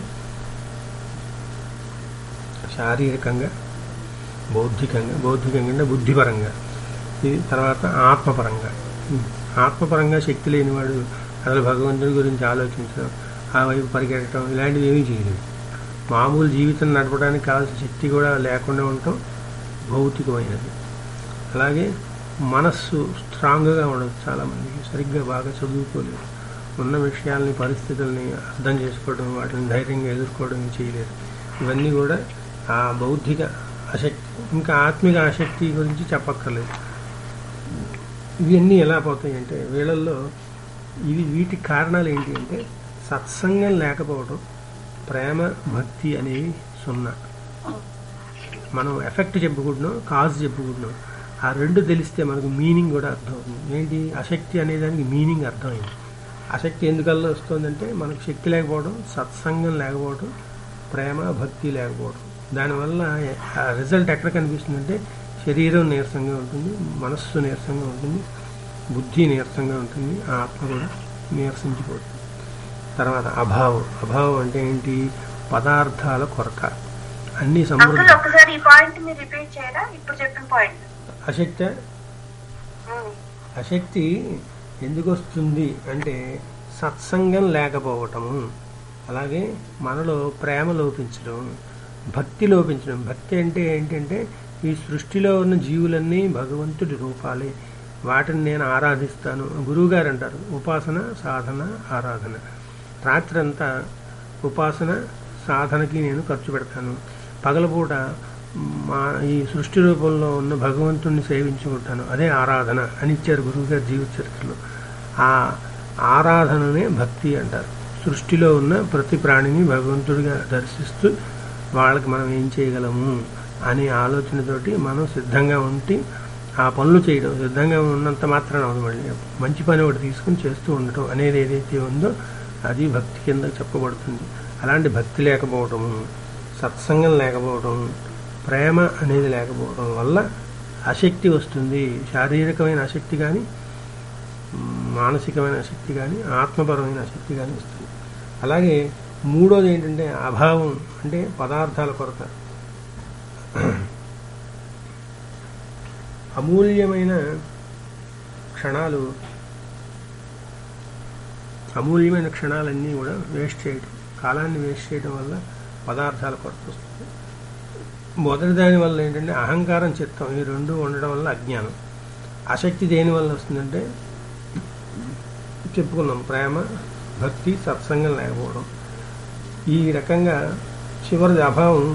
శారీరకంగా బౌద్ధికంగా బౌద్ధికంగా అంటే బుద్ధిపరంగా ఇది తర్వాత ఆత్మపరంగా ఆత్మపరంగా శక్తి లేనివాడు అసలు భగవంతుడి గురించి ఆలోచించడం ఆ వైపు పరిగెట్టడం ఇలాంటివి ఏమీ చేయలేదు మామూలు జీవితం నడపడానికి కావాల్సిన శక్తి కూడా లేకుండా ఉండటం భౌతికమైనది అలాగే మనస్సు స్ట్రాంగ్గా ఉండదు చాలామందికి సరిగ్గా బాగా చదువుకోలేదు ఉన్న విషయాల్ని పరిస్థితుల్ని అర్థం చేసుకోవడం వాటిని ధైర్యంగా ఎదుర్కోవడం చేయలేరు ఇవన్నీ కూడా ఆ బౌద్ధిక ఆసక్తి ఇంకా ఆత్మిక ఆసక్తి గురించి చెప్పక్కర్లేదు ఇవన్నీ ఎలా పోతాయి అంటే వీళ్ళల్లో ఇవి వీటి కారణాలు ఏంటి అంటే సత్సంగం లేకపోవడం ప్రేమ భక్తి అనేవి సున్నా మనం ఎఫెక్ట్ చెప్పుకుంటున్నాం కాజ్ చెప్పుకుంటున్నాం ఆ రెండు తెలిస్తే మనకు మీనింగ్ కూడా అర్థమవుతుంది ఏంటి అశక్తి అనే దానికి మీనింగ్ అర్థమైంది ఆసక్తి ఎందుకల్లా వస్తుందంటే మనకు శక్తి లేకపోవడం సత్సంగం లేకపోవడం ప్రేమ భక్తి లేకపోవడం దానివల్ల ఆ రిజల్ట్ ఎక్కడ కనిపిస్తుందంటే శరీరం నీరసంగా ఉంటుంది మనస్సు నీరసంగా ఉంటుంది బుద్ధి నీరసంగా ఉంటుంది ఆత్మ కూడా నీరసించిపోతుంది తర్వాత అభావం అభావం అంటే ఏంటి పదార్థాల కొరత అన్ని అంకుల్ సమృద్ధి ఒకసారి ఈ పాయింట్ మీరు రిపీట్ చేయరా ఇప్పుడు చెప్పిన పాయింట్ అశక్తి అశక్తి ఎందుకు వస్తుంది అంటే సత్సంగం లేకపోవటము అలాగే మనలో ప్రేమ లోపించడం భక్తి లోపించడం భక్తి అంటే ఏంటంటే ఈ సృష్టిలో ఉన్న జీవులన్నీ భగవంతుడి రూపాలే వాటిని నేను ఆరాధిస్తాను గురువు గారు అంటారు ఉపాసన సాధన ఆరాధన రాత్రంతా ఉపాసన సాధనకి నేను ఖర్చు పెడతాను పగలపూట మా ఈ సృష్టి రూపంలో ఉన్న భగవంతుణ్ణి సేవించుకుంటాను అదే ఆరాధన అని ఇచ్చారు గురువు గారి జీవిత చరిత్రలో ఆ ఆరాధననే భక్తి అంటారు సృష్టిలో ఉన్న ప్రతి ప్రాణిని భగవంతుడిగా దర్శిస్తూ వాళ్ళకి మనం ఏం చేయగలము అనే ఆలోచనతోటి మనం సిద్ధంగా ఉండి ఆ పనులు చేయడం సిద్ధంగా ఉన్నంత మాత్రం అవదు మళ్ళీ మంచి పని ఒకటి తీసుకుని చేస్తూ ఉండటం అనేది ఏదైతే ఉందో అది భక్తి కింద చెప్పబడుతుంది అలాంటి భక్తి లేకపోవటము సత్సంగం లేకపోవటం ప్రేమ అనేది లేకపోవడం వల్ల అశక్తి వస్తుంది శారీరకమైన అశక్తి కానీ మానసికమైన శక్తి కానీ ఆత్మపరమైన శక్తి కానీ వస్తుంది అలాగే మూడోది ఏంటంటే అభావం అంటే పదార్థాల కొరత అమూల్యమైన క్షణాలు అమూల్యమైన క్షణాలన్నీ కూడా వేస్ట్ చేయడం కాలాన్ని వేస్ట్ చేయడం వల్ల పదార్థాల కొరత వస్తుంది మొదటి దాని వల్ల ఏంటంటే అహంకారం చిత్తం ఈ రెండు ఉండడం వల్ల అజ్ఞానం ఆసక్తి దేని వల్ల వస్తుందంటే చెప్పుకున్నాం ప్రేమ భక్తి సత్సంగం లేకపోవడం ఈ రకంగా చివరిది అభావం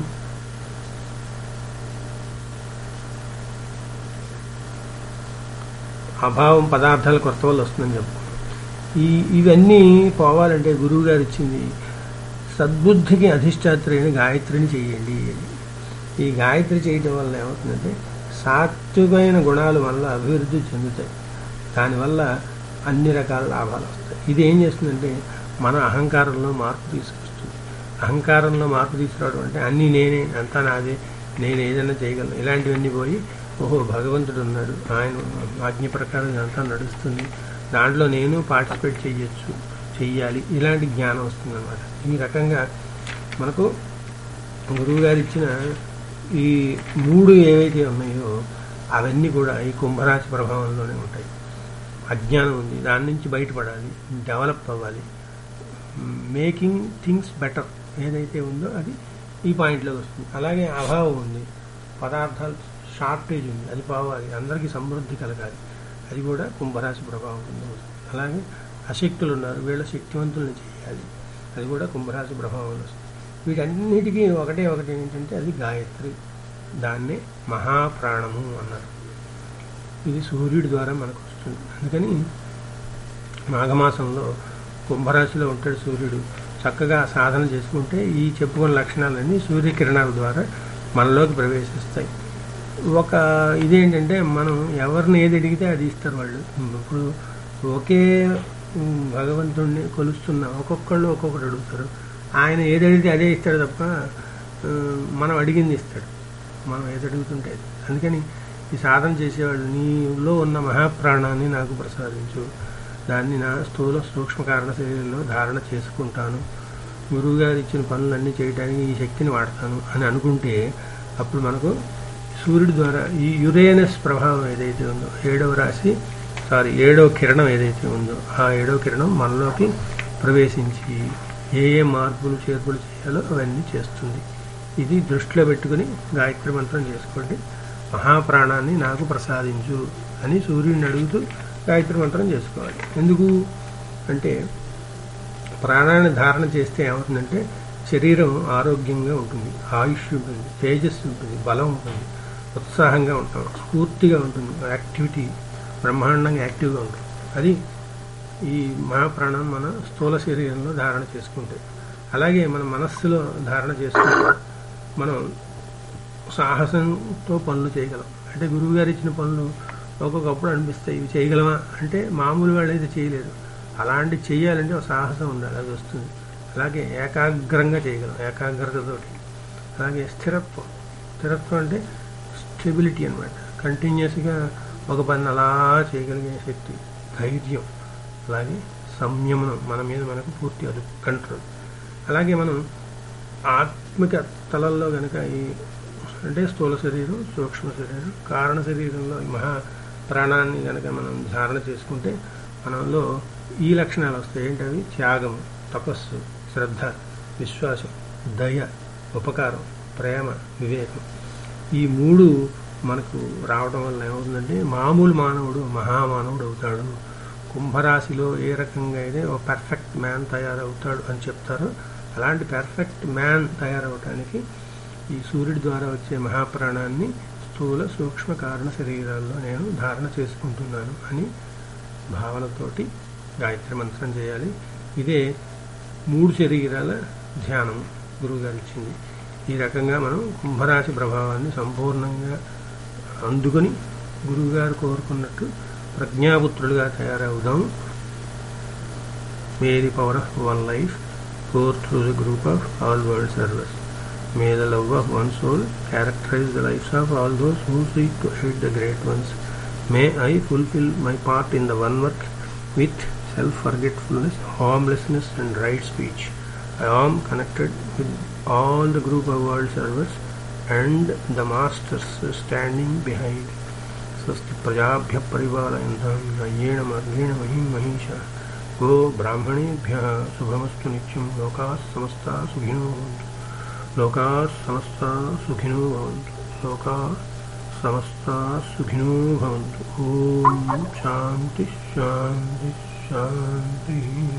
అభావం పదార్థాల కొరత వల్ల వస్తుందని చెప్పుకున్నాం ఈ ఇవన్నీ పోవాలంటే గురువు గారు ఇచ్చింది సద్బుద్ధికి అధిష్టాత్రైన గాయత్రిని చేయండి అని ఈ గాయత్రి చేయడం వల్ల ఏమవుతుందంటే సాత్వికమైన గుణాల వల్ల అభివృద్ధి చెందుతాయి దానివల్ల అన్ని రకాల లాభాలు వస్తాయి ఇది ఏం చేస్తుందంటే మన అహంకారంలో మార్పు తీసుకొస్తుంది అహంకారంలో మార్పు తీసుకురావడం అంటే అన్నీ నేనే అంతా నాదే నేను ఏదైనా చేయగలను ఇలాంటివన్నీ పోయి ఓహో భగవంతుడు ఉన్నాడు ఆయన ఆజ్ఞ ప్రకారం ఇదంతా నడుస్తుంది దాంట్లో నేను పార్టిసిపేట్ చేయొచ్చు చెయ్యాలి ఇలాంటి జ్ఞానం వస్తుంది అనమాట ఈ రకంగా మనకు గురువు గారు ఇచ్చిన ఈ మూడు ఏవైతే ఉన్నాయో అవన్నీ కూడా ఈ కుంభరాశి ప్రభావంలోనే ఉంటాయి అజ్ఞానం ఉంది దాని నుంచి బయటపడాలి డెవలప్ అవ్వాలి మేకింగ్ థింగ్స్ బెటర్ ఏదైతే ఉందో అది ఈ పాయింట్లోకి వస్తుంది అలాగే అభావం ఉంది పదార్థాలు షార్టేజ్ ఉంది అది పోవాలి అందరికీ సమృద్ధి కలగాలి అది కూడా కుంభరాశి ప్రభావం కింద వస్తుంది అలాగే అశక్తులు ఉన్నారు వీళ్ళ శక్తివంతుల్ని చేయాలి అది కూడా కుంభరాశి ప్రభావం వస్తుంది వీటన్నిటికీ ఒకటే ఒకటి ఏంటంటే అది గాయత్రి దాన్నే మహాప్రాణము అన్నారు ఇది సూర్యుడి ద్వారా మనకు వస్తుంది అందుకని మాఘమాసంలో కుంభరాశిలో ఉంటాడు సూర్యుడు చక్కగా సాధన చేసుకుంటే ఈ చెప్పుకున్న లక్షణాలన్నీ సూర్యకిరణాల ద్వారా మనలోకి ప్రవేశిస్తాయి ఒక ఇదేంటంటే మనం ఎవరిని ఏది అడిగితే అది ఇస్తారు వాళ్ళు ఇప్పుడు ఒకే ఉమ్, భగవంతుణ్ణి కొలుస్తున్న ఒక్కొక్కళ్ళు ఒక్కొక్కటి అడుగుతారు ఆయన ఏది అడిగితే అదే ఇస్తాడు తప్ప ఆ, మనం అడిగింది ఇస్తాడు మనం ఏది అడుగుతుంటే అది. అందుకని ఈ సాధన చేసేవాళ్ళు నీలో ఉన్న మహాప్రాణాన్ని నాకు ప్రసాదించు దాన్ని నా స్థూల సూక్ష్మ కారణ శరీరంలో ధారణ చేసుకుంటాను గురువుగారు ఇచ్చిన పనులన్నీ చేయడానికి ఈ శక్తిని వాడతాను అని అనుకుంటే అప్పుడు మనకు సూర్యుడి ద్వారా ఈ యురేనస్ ప్రభావం ఏదైతే ఉందో ఏడవ రాశి సారీ ఏడవ కిరణం ఏదైతే ఉందో ఆ ఏడవ కిరణం మనలోకి ప్రవేశించి ఏ ఏ మార్పులు చేర్పులు చేయాలో అవన్నీ చేస్తుంది ఇది దృష్టిలో పెట్టుకుని గాయత్రి మంత్రం చేసుకోండి మహాప్రాణాన్ని నాకు ప్రసాదించు అని సూర్యుడిని అడుగుతూ గాయత్రి మంత్రం చేసుకోవాలి ఎందుకు అంటే ప్రాణాన్ని ధారణ చేస్తే ఏమవుతుందంటే శరీరం ఆరోగ్యంగా ఉంటుంది ఆయుష్ ఉంటుంది తేజస్సు ఉంటుంది బలం ఉంటుంది ఉత్సాహంగా ఉంటాం స్ఫూర్తిగా ఉంటుంది యాక్టివిటీ బ్రహ్మాండంగా యాక్టివ్గా ఉంటుంది అది ఈ మహాప్రాణం మన స్థూల శరీరంలో ధారణ చేసుకుంటే అలాగే మన మనస్సులో ధారణ చేసుకుంటే మనం సాహసంతో పనులు చేయగలం అంటే గురువు గారు ఇచ్చిన పనులు ఒక్కొక్కప్పుడు అనిపిస్తాయి ఇవి చేయగలమా అంటే మామూలు వాళ్ళు అయితే చేయలేరు అలాంటి చేయాలంటే ఒక సాహసం ఉండాలి అది వస్తుంది అలాగే ఏకాగ్రంగా చేయగలం ఏకాగ్రతతోటి అలాగే స్థిరత్వం స్థిరత్వం అంటే స్టెబిలిటీ అనమాట కంటిన్యూస్గా ఒక పని అలా చేయగలిగే శక్తి ధైర్యం అలాగే సంయమనం మన మీద మనకు పూర్తి అది కంట్రోల్ అలాగే మనం ఆత్మిక తలల్లో కనుక ఈ అంటే స్థూల శరీరం సూక్ష్మ శరీరం కారణ శరీరంలో ఈ మహా ప్రాణాన్ని కనుక మనం ధారణ చేసుకుంటే మనలో ఈ లక్షణాలు వస్తాయి ఏంటవి త్యాగం తపస్సు శ్రద్ధ విశ్వాసం దయ ఉపకారం ప్రేమ వివేకం ఈ మూడు మనకు రావడం వల్ల ఏమవుతుందంటే మామూలు మానవుడు మహామానవుడు అవుతాడు కుంభరాశిలో ఏ రకంగా అయితే ఒక పర్ఫెక్ట్ మ్యాన్ తయారవుతాడు అని చెప్తారో అలాంటి పర్ఫెక్ట్ మ్యాన్ తయారవటానికి ఈ సూర్యుడి ద్వారా వచ్చే మహాప్రాణాన్ని స్థూల సూక్ష్మ కారణ శరీరాల్లో నేను ధారణ చేసుకుంటున్నాను అని భావనతోటి గాయత్రి మంత్రం చేయాలి ఇదే మూడు శరీరాల ధ్యానం గురువుగారు ఇచ్చింది ఈ రకంగా మనం కుంభరాశి ప్రభావాన్ని సంపూర్ణంగా అందుకొని గురువుగారు కోరుకున్నట్టు ప్రజ్ఞాపుత్రులుగా తయారవుదాం may the power of one life pour through the group of all world service may the love of one soul characterize the lives of all those who seek to aid the great ones may I fulfil my part in the one work with self forgetfulness harmlessness and right speech I am connected with all the group of world servers and the masters standing behind. स्वस्ति प्रजाभ्य परिपालयन्तां नय्येण मार्गेण महीं महिषा गो ब्राह्मणेभ्यः शुभमस्तु नित्यं लोकाः समस्ताः सुखिनो भवन्तु लोकाः समस्ताः सुखिनो भवन्तु लोकाः समस्ताः सुखिनो भवन्तु ॐ शान्तिः शान्तिः शान्तिः